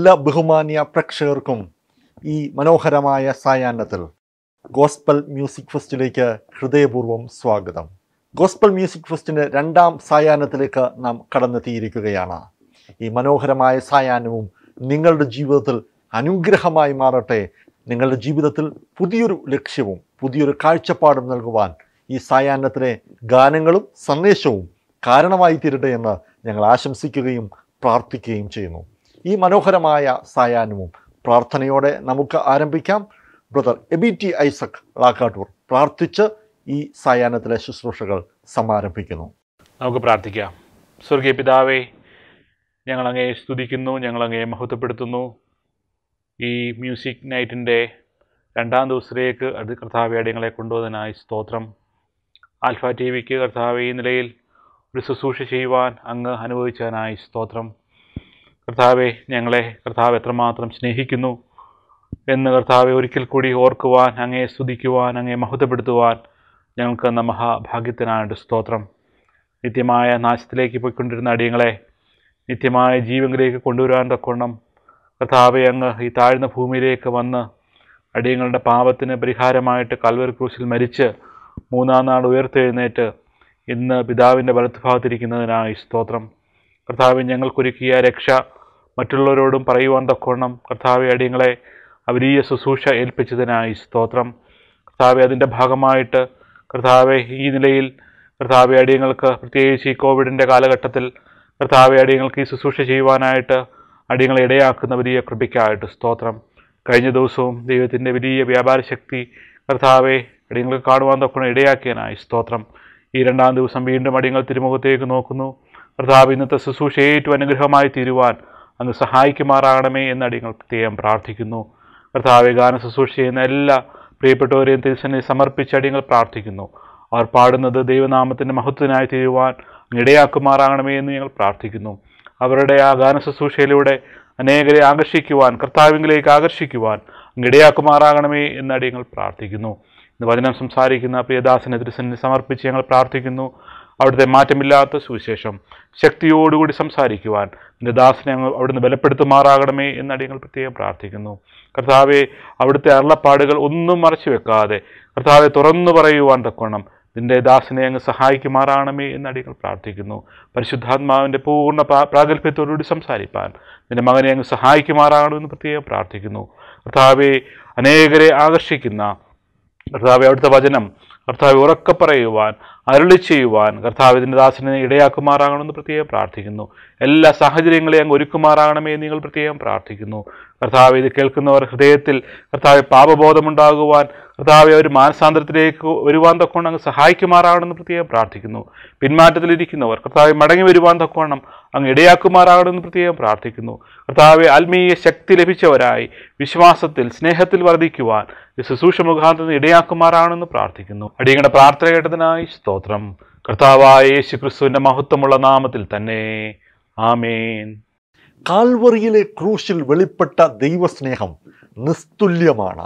എല്ലാ ബഹുമാന്യ പ്രേക്ഷകർക്കും ഈ മനോഹരമായ സായാഹ്നത്തിൽ ഗോസ്പൽ മ്യൂസിക് ഫെസ്റ്റിലേക്ക് ഹൃദയപൂർവ്വം സ്വാഗതം ഗോസ്പൽ മ്യൂസിക് ഫെസ്റ്റിൻ്റെ രണ്ടാം സായാഹ്നത്തിലേക്ക് നാം കടന്നെത്തിയിരിക്കുകയാണ് ഈ മനോഹരമായ സായാഹ്നവും നിങ്ങളുടെ ജീവിതത്തിൽ അനുഗ്രഹമായി മാറട്ടെ നിങ്ങളുടെ ജീവിതത്തിൽ പുതിയൊരു ലക്ഷ്യവും പുതിയൊരു കാഴ്ചപ്പാടും നൽകുവാൻ ഈ സായാഹ്നത്തിലെ ഗാനങ്ങളും സന്ദേശവും കാരണമായി തീരട്ടെ എന്ന് ഞങ്ങൾ ആശംസിക്കുകയും പ്രാർത്ഥിക്കുകയും ചെയ്യുന്നു ഈ മനോഹരമായ സായാഹ്നവും പ്രാർത്ഥനയോടെ നമുക്ക് ആരംഭിക്കാം brother Eby T Isaac Lakkattoor പ്രാർത്ഥിച്ച് ഈ സായാഹ്നത്തിലെ ശുശ്രൂഷകൾ സമാരംഭിക്കുന്നു നമുക്ക് പ്രാർത്ഥിക്കാം സ്വർഗീയ പിതാവേ ഞങ്ങളങ്ങേ സ്തുതിക്കുന്നു ഞങ്ങളങ്ങേ മഹത്വപ്പെടുത്തുന്നു ഈ മ്യൂസിക് നൈറ്റിൻ്റെ രണ്ടാം ദിവസത്തിലേക്ക് അത് കർത്താവെ അടിയങ്ങളെ കൊണ്ടുവന്നതിനായി സ്തോത്രം ആൽഫ ടി വിക്ക് കർത്താവ് ഈ നിലയിൽ ഒരു ശുശ്രൂഷ ചെയ്യുവാൻ അങ്ങ് അനുഭവിച്ചതിനായി സ്തോത്രം കർത്താവെ ഞങ്ങളെ കർത്താവ് എത്രമാത്രം സ്നേഹിക്കുന്നു എന്ന് കർത്താവെ ഒരിക്കൽ കൂടി ഓർക്കുവാൻ അങ്ങേ സ്തുതിക്കുവാൻ അങ്ങേ മഹത്വപ്പെടുത്തുവാൻ ഞങ്ങൾക്ക് എന്ന മഹാഭാഗ്യത്തിനായിട്ട് സ്തോത്രം നിത്യമായ നാശത്തിലേക്ക് പോയിക്കൊണ്ടിരുന്ന അടിയങ്ങളെ നിത്യമായ ജീവനിലേക്ക് കൊണ്ടുവരാൻ തക്കവണ്ണം കർത്താവെ അങ്ങ് ഈ താഴ്ന്ന ഭൂമിയിലേക്ക് വന്ന് അടിയങ്ങളുടെ പാപത്തിന് പരിഹാരമായിട്ട് കൽവർ ക്രൂശിൽ മരിച്ച് മൂന്നാം നാൾ ഉയർത്തെഴുന്നേറ്റ് ഇന്ന് പിതാവിൻ്റെ വലത്തുഭാഗത്തിരിക്കുന്നതിനായി സ്തോത്രം കർത്താവ് ഞങ്ങൾക്കൊരുക്കിയ രക്ഷ മറ്റുള്ളവരോടും പറയുവാൻ തക്കവണ്ണം കർത്താവെ അടിയങ്ങളെ അവരീയ ശുശ്രൂഷ ഏൽപ്പിച്ചതിനായി സ്തോത്രം കർത്താവെ അതിൻ്റെ ഭാഗമായിട്ട് കർത്താവെ ഈ നിലയിൽ കർത്താവെ അടിയങ്ങൾക്ക് പ്രത്യേകിച്ച് ഈ കോവിഡിൻ്റെ കാലഘട്ടത്തിൽ കർത്താവെ അടിയങ്ങൾക്ക് ഈ ശുശ്രൂഷ ചെയ്യുവാനായിട്ട് അടിയങ്ങളെ ഇടയാക്കുന്ന വലിയ കൃപയ്ക്കായിട്ട് സ്തോത്രം കഴിഞ്ഞ ദിവസവും ദൈവത്തിൻ്റെ വലിയ വ്യാപാര ശക്തി കർത്താവെ അടിയങ്ങൾക്ക് കാണുവാൻ തൊക്കണം ഇടയാക്കിയനായി സ്തോത്രം ഈ രണ്ടാം ദിവസം വീണ്ടും അടിയങ്ങൾ തിരുമുഖത്തേക്ക് നോക്കുന്നു കർത്താവ് ഇന്നത്തെ ശുശ്രൂഷ ഏറ്റവും അനുഗ്രഹമായി തീരുവാൻ അങ്ങ് സഹായിക്കുമാറാകണമേ എന്ന് അടിയങ്ങൾ പ്രത്യേകം പ്രാർത്ഥിക്കുന്നു കർത്താവെ ഗാന ശുശ്രൂഷ ചെയ്യുന്ന എല്ലാ പ്രിയപ്പെട്ടവരെയും തിരുസന്നിധി സമർപ്പിച്ച് അടിയങ്ങൾ പ്രാർത്ഥിക്കുന്നു അവർ പാടുന്നത് ദൈവനാമത്തിൻ്റെ മഹത്വത്തിനായി തീരുവാൻ അങ്ങ് ഇടയാക്കുമാറാകണമേ എന്ന് ഞങ്ങൾ പ്രാർത്ഥിക്കുന്നു അവരുടെ ആ ഗാന ശുശ്രൂഷയിലൂടെ അനേകരെ ആകർഷിക്കുവാൻ കർത്താവിംഗിലേക്ക് ആകർഷിക്കുവാൻ അങ്ങ് ഇടയാക്കുമാറാകണമേ എന്ന് അടിയങ്ങൾ പ്രാർത്ഥിക്കുന്നു ഇന്ന് വചനം സംസാരിക്കുന്ന പ്രിയദാസനെ തിരുസന്നിധി സമർപ്പിച്ച് ഞങ്ങൾ പ്രാർത്ഥിക്കുന്നു അവിടുത്തെ മാറ്റമില്ലാത്ത സുവിശേഷം ശക്തിയോടുകൂടി സംസാരിക്കുവാൻ നിന്റെ ദാസനെ അങ്ങ് അവിടുന്ന് ബലപ്പെടുത്തുമാറാകണമേ എന്ന് അടിയങ്ങൾ പ്രത്യേകം പ്രാർത്ഥിക്കുന്നു കർത്താവെ അവിടുത്തെ അരുളപ്പാടുകൾ ഒന്നും മറച്ചു വെക്കാതെ കർത്താവെ തുറന്നു പറയുവാൻ തക്കോണം നിന്റെ ദാസനെ അങ്ങ് സഹായിക്കുമാറാകണമേ എന്ന് അടിയങ്ങൾ പ്രാർത്ഥിക്കുന്നു പരിശുദ്ധാത്മാവിൻ്റെ പൂർണ്ണ പ്രാ- പ്രാഗൽഭ്യത്തോടുകൂടി സംസാരിപ്പാൻ നിന്റെ മകനെ അങ്ങ് സഹായിക്കുമാറാകണമെന്ന് പ്രത്യേകം പ്രാർത്ഥിക്കുന്നു കർത്താവെ അനേകരെ ആകർഷിക്കുന്ന കർത്താവ് അവിടുത്തെ വചനം കർത്താവ് ഉറക്കെ പറയുവാൻ അരുളി ചെയ്യുവാൻ കർത്താവ് ഇതിൻ്റെ ദാസനെ ഇടയാക്കുമാറാകണമെന്ന് പ്രത്യേകം പ്രാർത്ഥിക്കുന്നു എല്ലാ സാഹചര്യങ്ങളെയും അങ്ങ് ഒരുക്കുമാറാകണമേ എന്ന് നിങ്ങൾ പ്രത്യേകം പ്രാർത്ഥിക്കുന്നു കർത്താവ് ഇത് കേൾക്കുന്നവർ ഹൃദയത്തിൽ കർത്താവ് പാപബോധമുണ്ടാകുവാൻ കർത്താവ് ഒരു മാനസാന്തരത്തിലേക്ക് വരുവാൻ തക്കവണ്ണം അങ്ങ് സഹായിക്കുമാറാകണമെന്ന് പ്രത്യേകം പ്രാർത്ഥിക്കുന്നു പിന്മാറ്റത്തിലിരിക്കുന്നവർ കർത്താവ് മടങ്ങി വരുവാൻ തക്കവണ്ണം അങ്ങ് ഇടയാക്കുമാറാകണമെന്ന് പ്രത്യേകം പ്രാർത്ഥിക്കുന്നു കർത്താവെ ആത്മീയ ശക്തി ലഭിച്ചവരായി വിശ്വാസത്തിൽ സ്നേഹത്തിൽ വർദ്ധിക്കുവാൻ ഈ ശുശ്രൂഷ മുഖാന്തരം ഇടയാക്കുമാറാണെന്ന് പ്രാർത്ഥിക്കുന്നു അടിയങ്ങളുടെ പ്രാർത്ഥന കേട്ടതിനായി സ്തോത്രം കർത്താവായ യേശു ക്രിസ്തുവിൻ്റെ മഹത്വമുള്ള നാമത്തിൽ തന്നെ ആമേൻ കാൽവറിയിലെ ക്രൂശിൽ വെളിപ്പെട്ട ദൈവസ്നേഹം നിസ്തുല്യമാണ്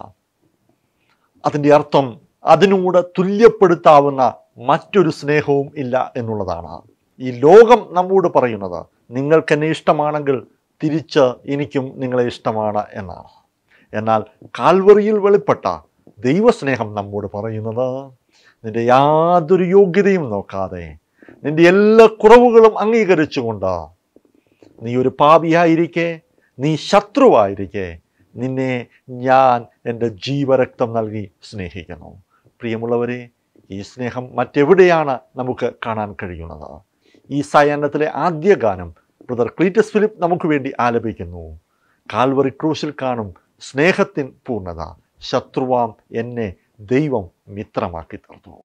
അതിൻ്റെ അർത്ഥം അതിനോട് തുല്യപ്പെടുത്താവുന്ന മറ്റൊരു സ്നേഹവും ഇല്ല എന്നുള്ളതാണ് ഈ ലോകം നമ്മോട് പറയുന്നത് നിങ്ങൾക്ക് എന്നെ ഇഷ്ടമാണെങ്കിൽ തിരിച്ച് എനിക്കും നിങ്ങളെ ഇഷ്ടമാണ് എന്നാണ് എന്നാൽ കാൽവറിയിൽ വെളിപ്പെട്ട ദൈവസ്നേഹം നമ്മോട് പറയുന്നത് നിന്റെ യാതൊരു യോഗ്യതയും നോക്കാതെ നിന്റെ എല്ലാ കുറവുകളും അംഗീകരിച്ചുകൊണ്ട് നീ ഒരു പാപിയായിരിക്കെ നീ ശത്രുവായിരിക്കെ നിന്നെ ഞാൻ എൻ്റെ ജീവരക്തം നൽകി സ്നേഹിക്കുന്നു പ്രിയമുള്ളവരെ ഈ സ്നേഹം മറ്റെവിടെയാണ് നമുക്ക് കാണാൻ കഴിയുന്നത് ഈ സായാഹ്നത്തിലെ ആദ്യ ഗാനം ബ്രദർ ക്ലീറ്റസ് ഫിലിപ്പ് നമുക്ക് വേണ്ടി ആലപിക്കുന്നു കാൽവറി ക്രൂശിൽ കാണും സ്നേഹത്തിൻ പൂർണ്ണത ശത്രുവാം എന്നെ ദൈവം മിത്രമാക്കി തീർന്നു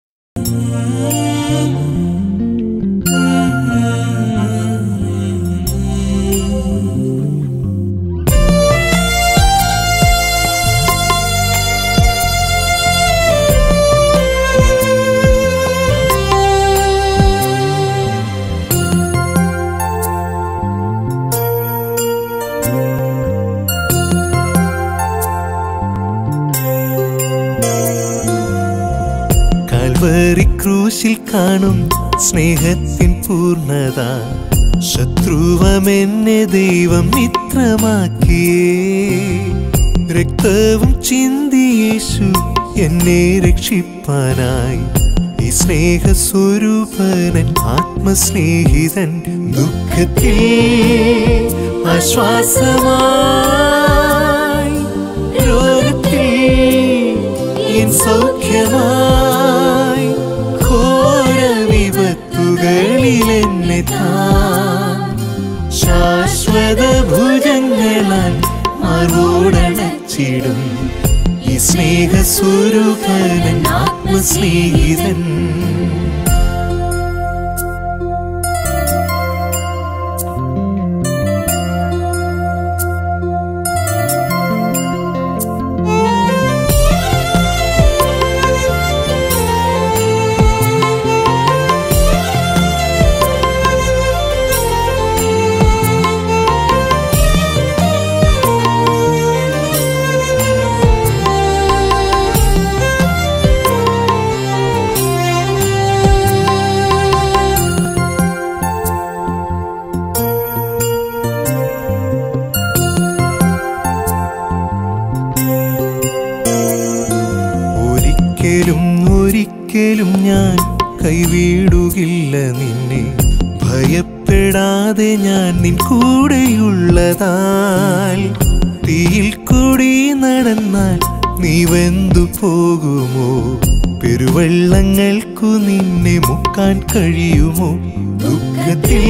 കാൽവറി ക്രൂശിൽ കാണും സ്നേഹത്തിൻ പൂർണ്ണത ശത്രുവമെന്നെ ദൈവം മിത്രമാക്കിയേ രക്തവും ചിന്തി യേശു എന്നെ രക്ഷിപ്പാനായി ഈ സ്നേഹസ്വരൂപനൻ ആത്മസ്നേഹിതൻ ദുഃഖത്തിൽ ആശ്വാസമായി രോഗത്തിൽ എൻ സൗഖ്യമായി ഘോര വിപത്തുകളിൽ എന്നെ താൻ ശാശ്വത ഭുജങ്ങളാൽ മാറോടണച്ചിടും ഈ സ്നേഹസ്വരൂപനൻ ആത്മസ്നേഹിതൻ ഒരിക്കലും ഒരിക്കലും ഞാൻ കൈവിടുകില്ല നിന്നെ ഭയപ്പെടാതെ ഞാൻ നിൻ കൂടെയുള്ളതാൽ തീയിൽ കൂടി നടന്നാൽ നീ വെന്തു പോകുമോ പെരുവെള്ളങ്ങൾക്കു നിന്നെ മുക്കാൻ കഴിയുമോ ദുഃഖത്തിൽ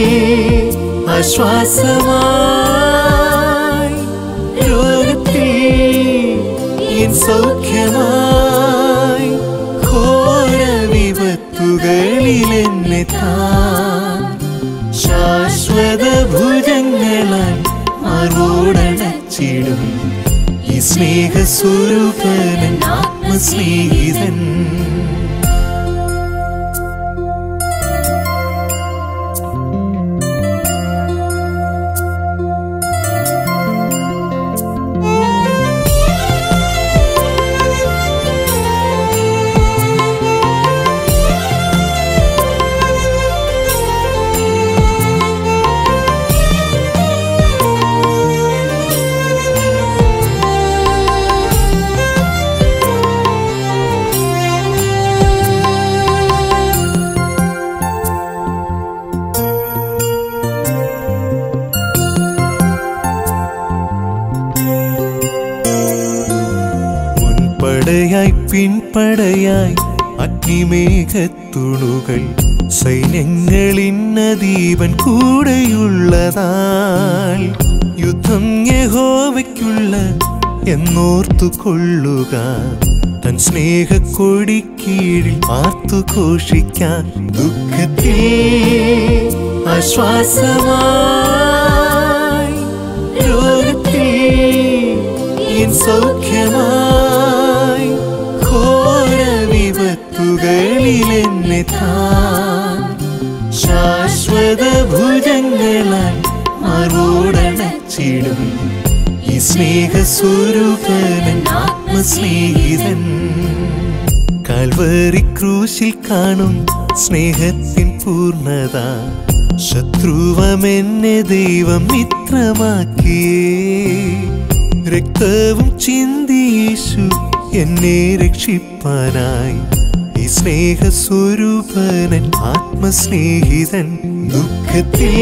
ആശ്വാസമായി രോഗത്തിൽ എൻ സൗഖ്യമായി ഘോര വിപത്തുകളിൽ എന്നെ താൻ ശാശ്വത ഭുജങ്ങളാൽ മാറോടണച്ചിടും ഈ സ്നേഹസ്വരൂപനൻ ആത്മസ്നേഹിതൻ മുൻപടയായി പിൻപടയായി അഗ്നിമേഘത്തുണുകൾ സൈന്യങ്ങളിന്നദീപൻ കൂടെയുള്ളതാൽ യുദ്ധം യഹോവയ്ക്കുള്ള എന്നോർത്തു കൊള്ളുക തൻ സ്നേഹക്കൊടി കീഴിൽ ആർത്തു ഘോഷിക്കാൻ ദുഃഖത്തിൽ ആശ്വാസമായി രോഗത്തിൽ എൻ സൗഖ്യമായി ഘോര വിപത്തുകളിൽ എന്നെ താൻ ശാശ്വത ഭുജങ്ങളാൽ മാറോടണച്ചിടും ഈ സ്നേഹസ്വരൂപനൻ ആത്മസ്നേഹിതൻ കാൽവറി ക്രൂശിൽ കാണും സ്നേഹത്തിൻ പൂർണ്ണത ശത്രുവമെന്നെ ദൈവം മിത്രമാക്കിയേ രക്തവും ചിന്തി യേശു എന്നെ രക്ഷിപ്പാനായി ഈ സ്നേഹസ്വരൂപനൻ ആത്മസ്നേഹിതൻ ദുഃഖത്തിൽ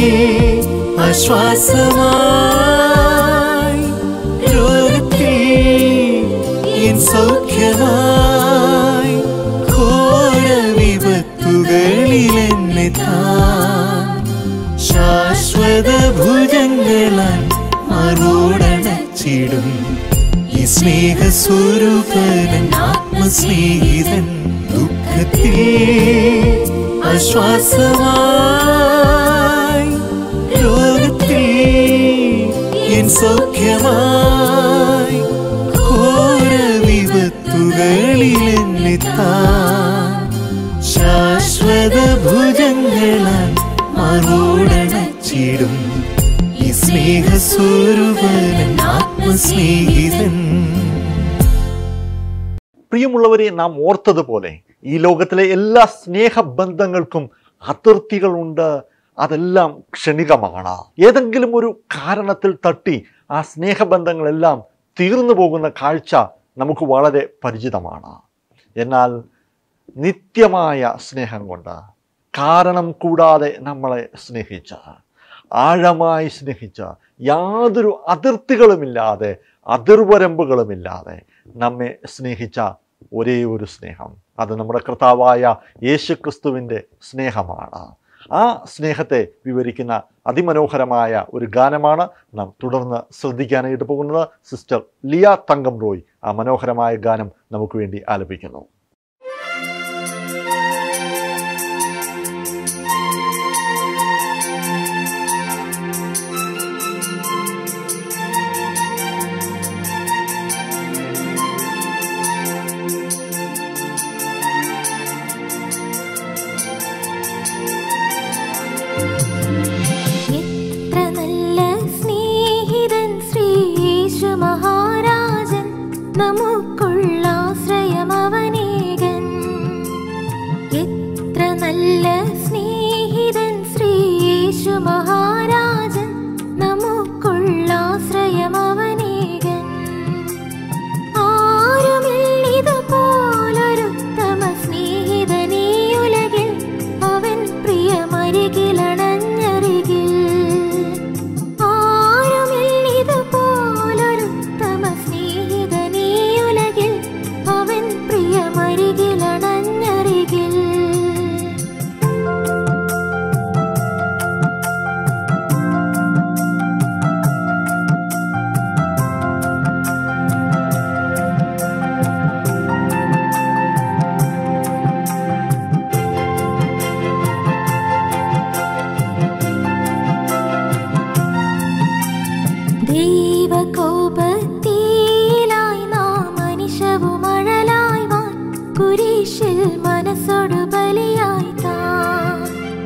ആശ്വാസമായി രോഗത്തിൽ എൻ സൗഖ്യമായി ഘോര വിപത്തുകളിൽ എന്നെ താൻ ശാശ്വത ഭുജങ്ങളാൽ മാറോടണച്ചിടും ഈ സ്നേഹസ്വരൂപനൻ ആത്മസ്നേഹിതൻ ദുഃഖത്തിൽ ആശ്വാസമായി രോഗത്തിൽ എൻ സൗഖ്യമായി ഘോര വിപത്തുകളിൽ എന്നെ താൻ ശാശ്വത ഭുജങ്ങളാൽ മാറോടണച്ചിടും ഈ സ്നേഹസ്വരൂപനൻ ആത്മസ്നേഹിതൻ പ്രിയമുള്ളവരെ നാം ഓർത്തതുപോലെ ഈ ലോകത്തിലെ എല്ലാ സ്നേഹബന്ധങ്ങൾക്കും അതിർത്തികളുണ്ട് അതെല്ലാം ക്ഷണികമാണ് ഏതെങ്കിലും ഒരു കാരണത്തിൽ തട്ടി ആ സ്നേഹബന്ധങ്ങളെല്ലാം തീർന്നു പോകുന്ന കാഴ്ച നമുക്ക് വളരെ പരിചിതമാണ് എന്നാൽ നിത്യമായ സ്നേഹം കൊണ്ട് കാരണം കൂടാതെ നമ്മളെ സ്നേഹിച്ച ആഴമായി സ്നേഹിച്ച യാതൊരു അതിർത്തികളുമില്ലാതെ അതിർവരമ്പുകളുമില്ലാതെ നമ്മെ സ്നേഹിച്ച ഒരേ ഒരു സ്നേഹം അത് നമ്മുടെ കർത്താവായ യേശു ക്രിസ്തുവിൻ്റെ സ്നേഹമാണ് ആ സ്നേഹത്തെ വിവരിക്കുന്ന അതിമനോഹരമായ ഒരു ഗാനമാണ് നാം തുടർന്ന് ശ്രദ്ധിക്കാനായിട്ട് പോകുന്നത് സിസ്റ്റർ ലിയ തങ്കം റോയ് ആ മനോഹരമായ ഗാനം നമുക്ക് വേണ്ടി ആലപിക്കുന്നു എത്ര നല്ല സ്നേഹിതൻ ശ്രീയേശു മഹാരാജൻ നമുക്കുള്ള ആശ്രയം അവനേകൻ എത്ര നല്ല സ്നേഹിതൻ ശ്രീയേശു മഹാരാജൻ നമുക്കുള്ള ആശ്രയം അവനേകൻ ആരുമില്ലിതുപോലൊരുത്തമ സ്നേഹിതനീ ഉലകിൽ അവൻ പ്രിയമരികിലണഞ്ഞരികിൽ ആരുമില്ലിതുപോലൊരുത്തമ സ്നേഹിതനീ ഉലകിൽ അവൻ പ്രിയമരികിലണഞ്ഞരികിൽ ദൈവകോപത്തിലായി നാം മനുഷ്യവും അഴലായി വാൻ കുരിശിൽ മനസ്സോടു ബലിയായി താൻ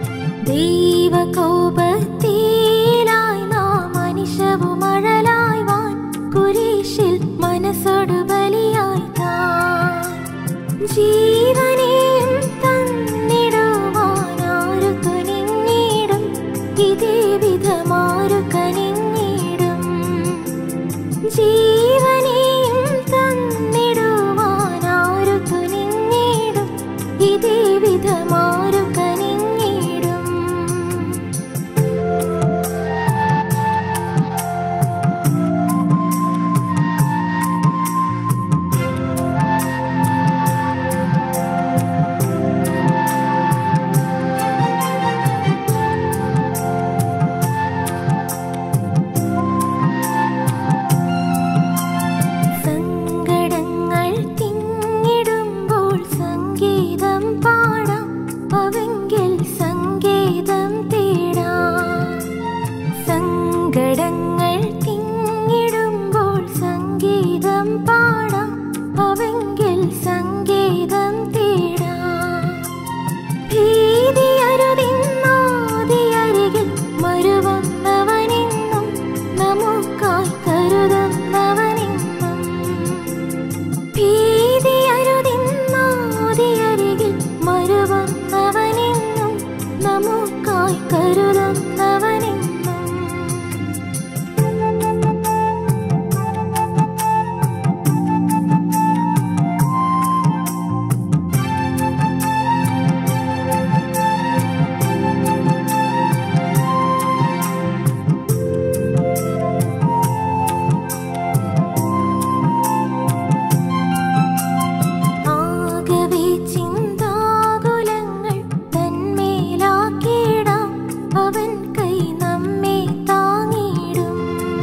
ദൈവകോപത്തിലായി നാം മനുഷ്യവും അഴലായി വാൻ കുരിശിൽ മനസ്സോടു ബലിയായി താൻ ജീവനെയും തന്നിടുവാനാരു തുനിഞ്ഞിടും ഇതേ വിധമാരു കനിഞ്ഞിടും ജീവനെയും തന്നിടുവാനാരു തുനിഞ്ഞിടും ഇതേ വിധമാരു കനിഞ്ഞിടും സങ്കടങ്ങൾ തിങ്ങിടുമ്പോൾ സംഗീതം പാടാം അവെങ്കിൽ സംഗീതം തേടാം സങ്കടങ്ങൾ തിങ്ങിടുമ്പോൾ സംഗീതം പാടാം അവെങ്കിൽ സംഗീതം തേടാം ഭീതിയരുതിന്നാദിയരികിൽ മരുവന്നവനെന്നും നമുക്കായി കരുതുന്നവനെന്നും ഭീതിയരുതിന്നാദിയരികിൽ മരുവന്നവനെന്നും നമുക്കായി കരുതുന്നവനെന്നും ആകവേ ചിന്താകുലങ്ങൾ തന്മേലാക്കിടാം അവൻ കൈ നമ്മെ താങ്ങിടും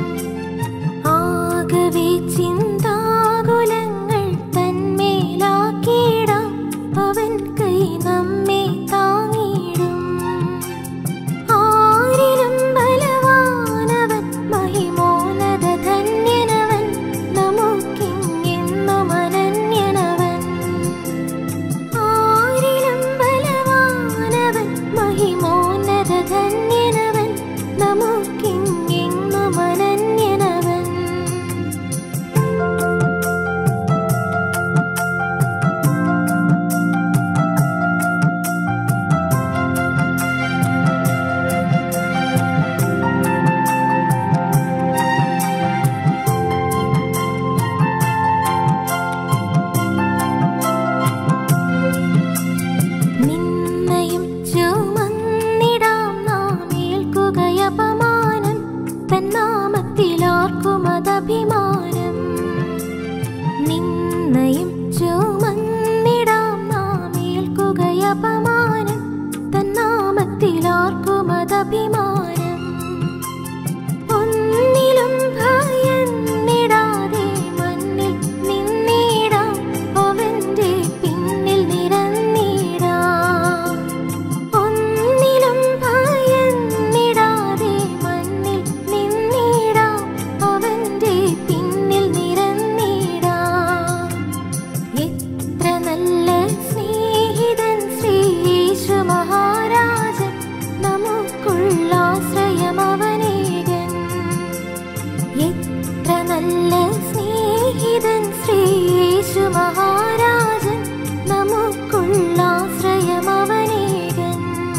ആകവേ ചിന്താകുലങ്ങൾ തന്മേലാക്കിടാം അവൻ കൈ നമ്മെ താങ്ങിടും ആരിലും ബലവാനവൻ മഹിമോന്നത ധന്യനവൻ നമുക്കിങ്ങെന്നും അനന്യനവൻ ആരിലും ബലവാനവൻ മഹിമോന്നത ധന്യനവൻ നമുക്കിങ്ങെന്നും അനന്യനവൻ മഹാരാജൻ നമുക്കുള്ള ആശ്രയമവനേകൻ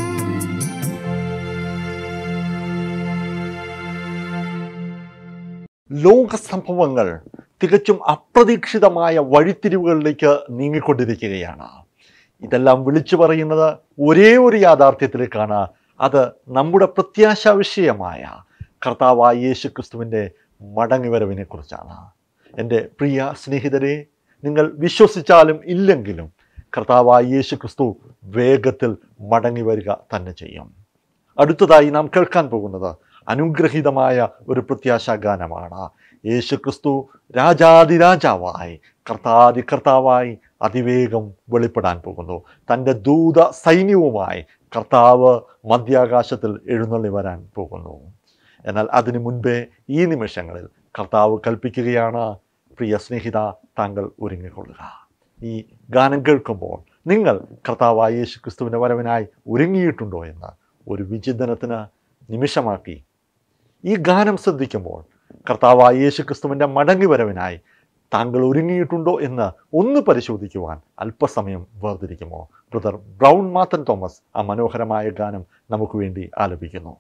ലോക സംഭവങ്ങൾ തികച്ചും അപ്രതീക്ഷിതമായ വഴിത്തിരിവുകളിലേക്ക് നീങ്ങിക്കൊണ്ടിരിക്കുകയാണ് ഇതെല്ലാം വിളിച്ചു പറയുന്നത് ഒരേ ഒരു യാഥാർത്ഥ്യത്തിലേക്കാണ് അത് നമ്മുടെ പ്രത്യാശ വിഷയമായ കർത്താവായ യേശു ക്രിസ്തുവിൻ്റെ മടങ്ങിവരവിനെ കുറിച്ചാണ് എൻ്റെ പ്രിയ സ്നേഹിതരെ നിങ്ങൾ വിശ്വസിച്ചാലും ഇല്ലെങ്കിലും കർത്താവായ യേശു ക്രിസ്തു വേഗത്തിൽ മടങ്ങി വരിക തന്നെ ചെയ്യും അടുത്തതായി നാം കേൾക്കാൻ പോകുന്നത് അനുഗ്രഹീതമായ ഒരു പ്രത്യാശാ ഗാനമാണ് യേശു ക്രിസ്തു രാജാതിരാജാവായി കർത്താതി കർത്താവായി അതിവേഗം വെളിപ്പെടാൻ പോകുന്നു തൻ്റെ ദൂത സൈന്യവുമായി കർത്താവ് മധ്യാകാശത്തിൽ എഴുന്നള്ളി വരാൻ പോകുന്നു എന്നാൽ അതിനു മുൻപേ ഈ നിമിഷങ്ങളിൽ കർത്താവ് കൽപ്പിക്കുകയാണ് പ്രിയ സ്നേഹിത താങ്കൾ ഒരുങ്ങിക്കൊള്ളുക ഈ ഗാനം കേൾക്കുമ്പോൾ നിങ്ങൾ കർത്താവായ യേശു ക്രിസ്തുവിൻ്റെ വരവിനായി ഒരുങ്ങിയിട്ടുണ്ടോ എന്ന് ഒരു വിചിന്തനത്തിന് നിമിഷമാക്കി ഈ ഗാനം ശ്രദ്ധിക്കുമ്പോൾ കർത്താവായ യേശു ക്രിസ്തുവിൻ്റെ മടങ്ങി വരവിനായി താങ്കൾ ഒരുങ്ങിയിട്ടുണ്ടോ എന്ന് ഒന്ന് പരിശോധിക്കുവാൻ അല്പസമയം വേർതിരിക്കുമോ ബ്രദർ ബ്രൗൺ മാത്തൻ തോമസ് ആ മനോഹരമായ ഗാനം നമുക്ക് വേണ്ടി ആലപിക്കുന്നു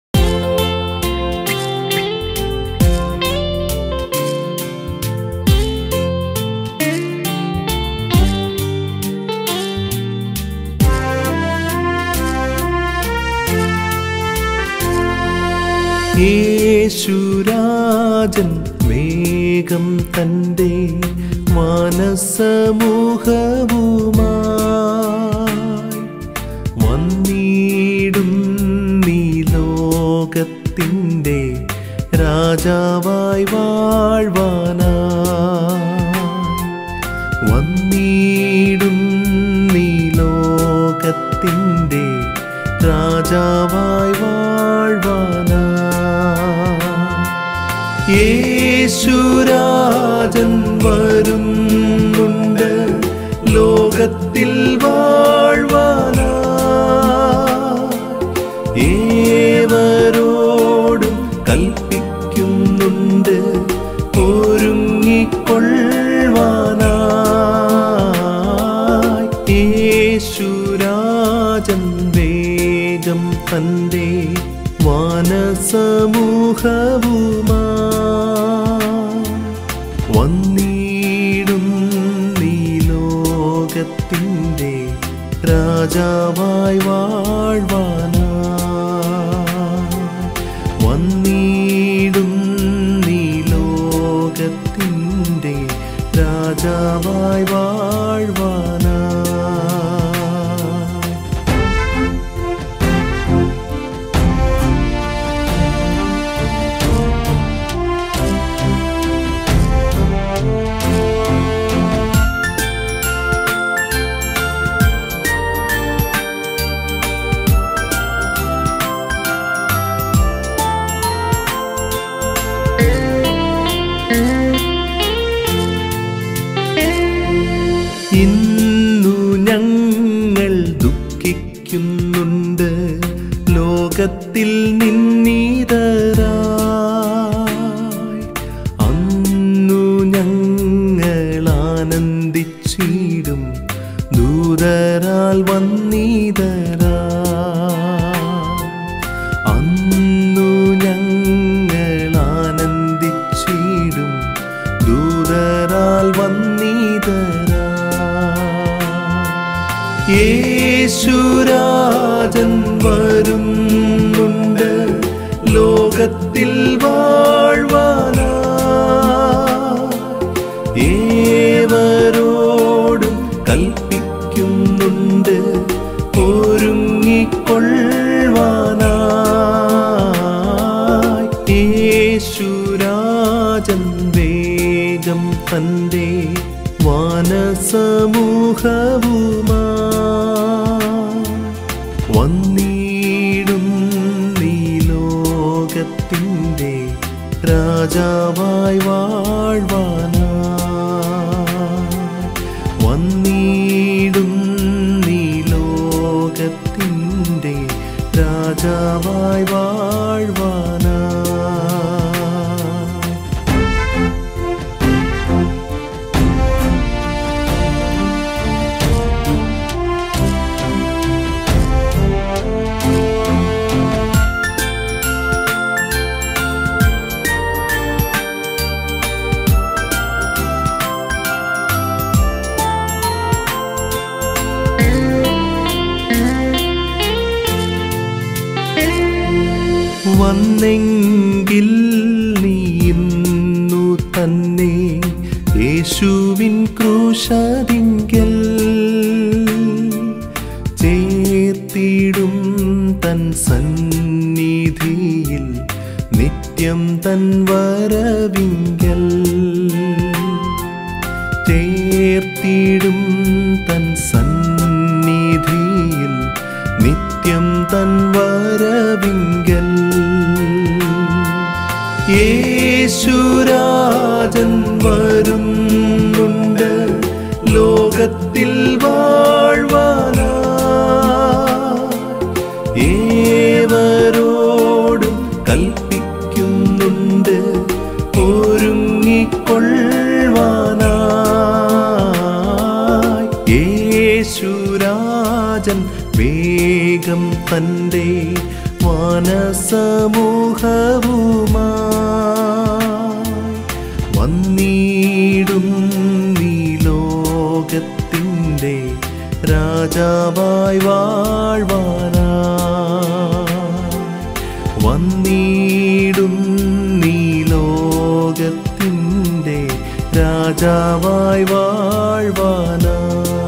യേശുരാജൻ വേഗം തൻ്റെ മാനസമൂഹവുമായി വന്നിടും നീ ലോകത്തിൻ്റെ രാജാവായി വാഴ്വാനായി വന്നിടും നീ ലോകത്തിൻ്റെ രാജാവായി വാഴ്വാനായി യേശുരാജൻ വരുന്നുണ്ട് ലോകത്തിൽ വാഴ്വാനായി ഏവരോടും കൽപ്പിക്കുന്നുണ്ട് ഒരുങ്ങിക്കൊള്ളുവാനായി യേശുരാജൻ വേഗം തൻ്റെ വാനസമൂഹവുമായി വന്നിടും നീ ലോകത്തിൻ്റെ രാജാവായി വാഴ്വാനായി വന്നിടും നീ ലോകത്തിൻ്റെ രാജാവായി വാഴ്വാനായി ഇന്നു ഞങ്ങൾ ദുഃഖിക്കുന്നുണ്ട് ലോകത്തിൽ നിന്നീതരായി അന്നു ഞങ്ങൾ ആനന്ദിച്ചിടും ദൂതരാൽ വന്നീതരാ അന്നു ഞങ്ങൾ ആനന്ദിച്ചിടും ദൂതരാൽ വന്നീതരാ യേശുരാജൻ വരുന്നുണ്ട് ലോകത്തിൽ വാഴ്വാനായി ഏവരോടും കൽപ്പിക്കുന്നുണ്ട് ഒരുങ്ങിക്കൊള്ളുവാനായി യേശുരാജൻ വേഗം തൻ്റെ വാനസമൂഹവുമായി വന്നിടും നീ ലോകത്തിൻ്റെ രാജാവായി വാഴ്വാനായി വന്നിടും നീ ലോകത്തിൻ്റെ രാജാവായി വാഴ്വാനായി വന്നെങ്കിൽ നീ ഇന്നു തന്നെ യേശുവിൻ ക്രൂശതിങ്കൽ ചേർത്തിടും തൻ സന്നിധിയിൽ നിത്യം തൻ വരവിങ്കൽ ചേർത്തിടും തൻ സന്നിധിയിൽ നിത്യം തൻ വരവിങ്കൽ യേശുരാജൻ വരുന്നുണ്ട് ലോകത്തിൽ വാഴ്വാനാ ഏവരോടും കൽപ്പിക്കുന്നുണ്ട് ഒരുങ്ങിക്കൊള്ളുവാനായി യേശുരാജൻ വേഗം തൻ്റെ വാനസമൂഹവുമായി വന്നിടും നീ ലോകത്തിൻ്റെ രാജാവായി വാഴ്വാനായി വന്നിടും നീ ലോകത്തിൻ്റെ രാജാവായി വാഴ്വാനായി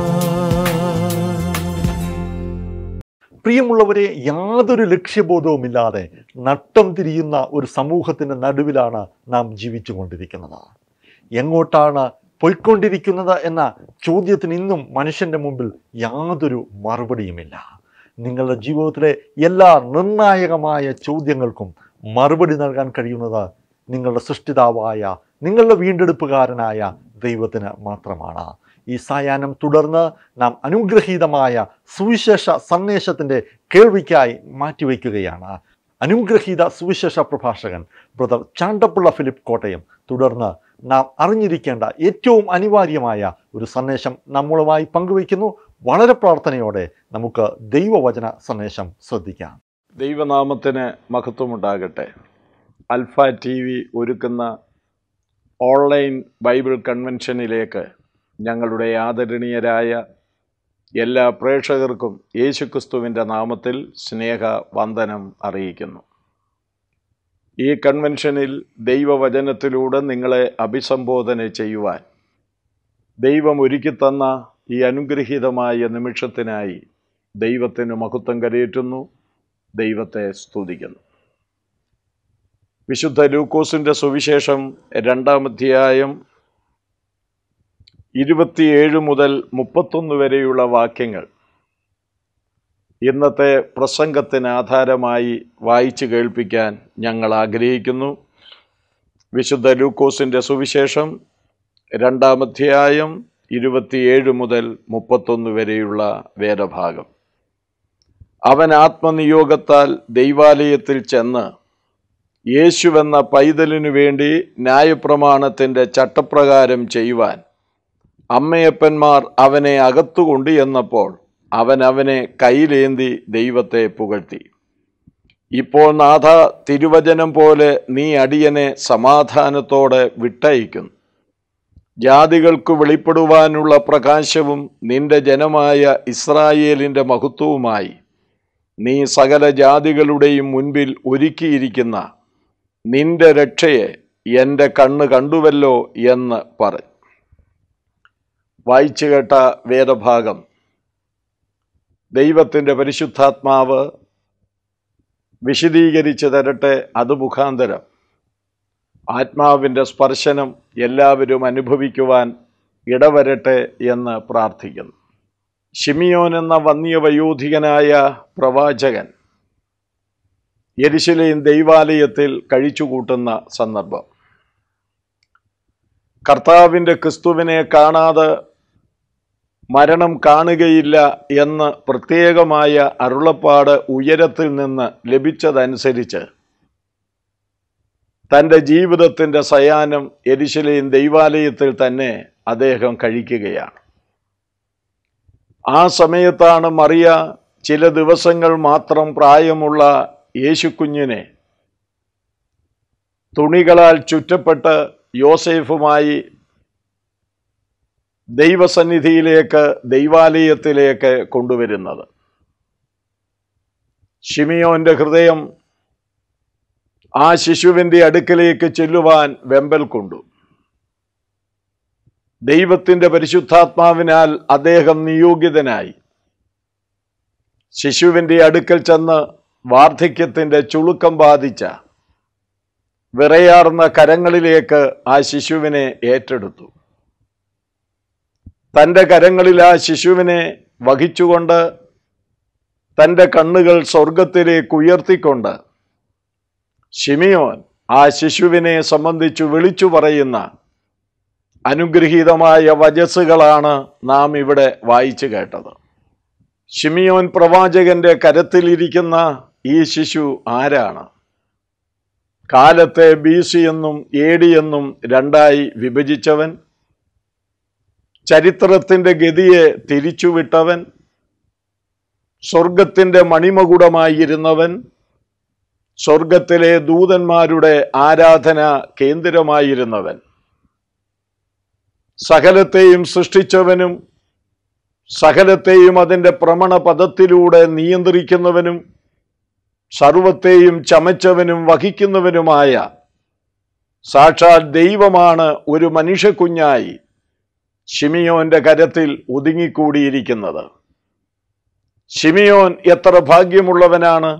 പ്രിയമുള്ളവരെ യാതൊരു ലക്ഷ്യബോധവുമില്ലാതെ നട്ടം തിരിയുന്ന ഒരു സമൂഹത്തിൻ്റെ നടുവിലാണ് നാം ജീവിച്ചുകൊണ്ടിരിക്കുന്നത് എങ്ങോട്ടാണ് പോയിക്കൊണ്ടിരിക്കുന്നത് എന്ന ചോദ്യത്തിന് ഇന്നും മനുഷ്യൻ്റെ മുമ്പിൽ യാതൊരു മറുപടിയുമില്ല നിങ്ങളുടെ ജീവിതത്തിലെ എല്ലാ നിർണായകമായ ചോദ്യങ്ങൾക്കും മറുപടി നൽകാൻ കഴിയുന്നത് നിങ്ങളുടെ സൃഷ്ടിതാവായ നിങ്ങളുടെ വീണ്ടെടുപ്പുകാരനായ ദൈവത്തിന് മാത്രമാണ് ഈ സായാഹ്നം തുടർന്ന് നാം അനുഗ്രഹീതമായ സുവിശേഷ സന്ദേശത്തിൻ്റെ കേൾവിക്കായി മാറ്റിവെക്കുകയാണ് അനുഗ്രഹീത സുവിശേഷ പ്രഭാഷകൻ ബ്രദർ ചാണ്ടപ്പുള്ള ഫിലിപ്പ് കോട്ടയം തുടർന്ന് നാം അറിഞ്ഞിരിക്കേണ്ട ഏറ്റവും അനിവാര്യമായ ഒരു സന്ദേശം നമ്മളുമായി പങ്കുവയ്ക്കുന്നു വളരെ പ്രാർത്ഥനയോടെ നമുക്ക് ദൈവവചന സന്ദേശം ശ്രദ്ധിക്കാം ദൈവനാമത്തിന് മഹത്വമുണ്ടാകട്ടെ അൽഫ ടി വി ഒരുക്കുന്ന ഓൺലൈൻ ബൈബിൾ കൺവെൻഷനിലേക്ക് ഞങ്ങളുടെ ആദരണീയരായ എല്ലാ പ്രേക്ഷകർക്കും യേശുക്രിസ്തുവിൻ്റെ നാമത്തിൽ സ്നേഹ വന്ദനം അറിയിക്കുന്നു ഈ കൺവെൻഷനിൽ ദൈവവചനത്തിലൂടെ നിങ്ങളെ അഭിസംബോധന ചെയ്യുവാൻ ദൈവം ഒരുക്കിത്തന്ന ഈ അനുഗ്രഹീതമായ നിമിഷത്തിനായി ദൈവത്തിന് മഹത്വം കരയേറ്റുന്നു ദൈവത്തെ സ്തുതിക്കുന്നു വിശുദ്ധ ലൂക്കോസിൻ്റെ സുവിശേഷം രണ്ടാം അധ്യായം ഇരുപത്തിയേഴ് മുതൽ മുപ്പത്തൊന്ന് വരെയുള്ള വാക്യങ്ങൾ ഇന്നത്തെ പ്രസംഗത്തിന് ആധാരമായി വായിച്ചു കേൾപ്പിക്കാൻ ഞങ്ങൾ ആഗ്രഹിക്കുന്നു വിശുദ്ധ ലൂക്കോസിൻ്റെ സുവിശേഷം രണ്ടാം അധ്യായം ഇരുപത്തിയേഴ് മുതൽ മുപ്പത്തൊന്ന് വരെയുള്ള വേദഭാഗം അവൻ ആത്മനിയോഗത്താൽ ദൈവാലയത്തിൽ ചെന്ന് യേശുവെന്ന പൈതലിനു വേണ്ടി ന്യായപ്രമാണത്തിൻ്റെ ചട്ടപ്രകാരം ചെയ്യുവാൻ അമ്മയപ്പന്മാർ അവനെ അകത്തുകൊണ്ട് എന്നപ്പോൾ അവൻ അവനെ കയ്യിലേന്തി ദൈവത്തെ പുകഴ്ത്തി ഇപ്പോൾ നാഥ തിരുവചനം പോലെ നീ അടിയനെ സമാധാനത്തോടെ വിട്ടയക്കുന്നു ജാതികൾക്ക് വെളിപ്പെടുവാനുള്ള പ്രകാശവും നിന്റെ ജനമായ ഇസ്രായേലിൻ്റെ മഹത്വവുമായി നീ സകല ജാതികളുടെയും മുൻപിൽ ഒരുക്കിയിരിക്കുന്ന നിന്റെ രക്ഷയെ എൻ്റെ കണ്ണ് കണ്ടുവല്ലോ എന്ന് പറഞ്ഞു വായിച്ചു കേട്ട വേദഭാഗം ദൈവത്തിൻ്റെ പരിശുദ്ധാത്മാവ് വിശദീകരിച്ചു തരട്ടെ അത് മുഖാന്തരം ആത്മാവിൻ്റെ സ്പർശനം എല്ലാവരും അനുഭവിക്കുവാൻ ഇടവരട്ടെ എന്ന് പ്രാർത്ഥിക്കുന്നു ഷിമിയോൻ എന്ന വന്യവയോധികനായ പ്രവാചകൻ യെരുശലേം ദൈവാലയത്തിൽ കഴിച്ചുകൂട്ടുന്ന സന്ദർഭം കർത്താവിൻ്റെ ക്രിസ്തുവിനെ കാണാതെ മരണം കാണുകയില്ല എന്ന് പ്രത്യേകമായ അരുളപ്പാട് ഉയരത്തിൽ നിന്ന് ലഭിച്ചതനുസരിച്ച് തൻ്റെ ജീവിതത്തിൻ്റെ സയാനം എരിശിലെയും ദൈവാലയത്തിൽ തന്നെ അദ്ദേഹം കഴിക്കുകയാണ് ആ സമയത്താണ് മറിയ ചില ദിവസങ്ങൾ മാത്രം പ്രായമുള്ള യേശുക്കുഞ്ഞിനെ തുണികളാൽ ചുറ്റപ്പെട്ട് യോസേഫുമായി ദൈവസന്നിധിയിലേക്ക് ദൈവാലയത്തിലേക്ക് കൊണ്ടുവരുന്നത് ഷിമിയോന്റെ ഹൃദയം ആ ശിശുവിൻ്റെ അടുക്കലേക്ക് ചെല്ലുവാൻ വെമ്പൽ കൊണ്ടു ദൈവത്തിൻ്റെ പരിശുദ്ധാത്മാവിനാൽ അദ്ദേഹം നിയോഗിതനായി ശിശുവിൻ്റെ അടുക്കൽ ചെന്ന് വാർദ്ധക്യത്തിൻ്റെ ചുളുക്കം ബാധിച്ച വിറയാർന്ന കരങ്ങളിലേക്ക് ആ ശിശുവിനെ ഏറ്റെടുത്തു തൻ്റെ കരങ്ങളിൽ ആ ശിശുവിനെ വഹിച്ചുകൊണ്ട് തൻ്റെ കണ്ണുകൾ സ്വർഗത്തിലേക്ക് ഉയർത്തിക്കൊണ്ട് ഷിമിയോൻ ആ ശിശുവിനെ സംബന്ധിച്ചു വിളിച്ചു പറയുന്ന അനുഗ്രഹീതമായ വചസ്സുകളാണ് നാം ഇവിടെ വായിച്ചു കേട്ടത് ഷിമിയോൻ പ്രവാചകന്റെ കരത്തിലിരിക്കുന്ന ഈ ശിശു ആരാണ് കാലത്തെ ബി സി എന്നും എ ഡി എന്നും രണ്ടായി വിഭജിച്ചവൻ ചരിത്രത്തിന്റെ ഗതിയെ തിരിച്ചുവിട്ടവൻ സ്വർഗത്തിന്റെ മണിമകുടമായിരുന്നവൻ സ്വർഗത്തിലെ ദൂതന്മാരുടെ ആരാധന കേന്ദ്രമായിരുന്നവൻ സകലത്തെയും സൃഷ്ടിച്ചവനും സകലത്തെയും അതിൻ്റെ പ്രമണപദത്തിലൂടെ നിയന്ത്രിക്കുന്നവനും സർവത്തെയും ചമച്ചവനും വഹിക്കുന്നവനുമായ സാക്ഷാൽ ദൈവമാണ് ഒരു മനുഷ്യക്കുഞ്ഞായി ഷിമിയോന്റെ കരത്തിൽ ഒതുങ്ങിക്കൂടിയിരിക്കുന്നത് ഷിമിയോൻ എത്ര ഭാഗ്യമുള്ളവനാണ്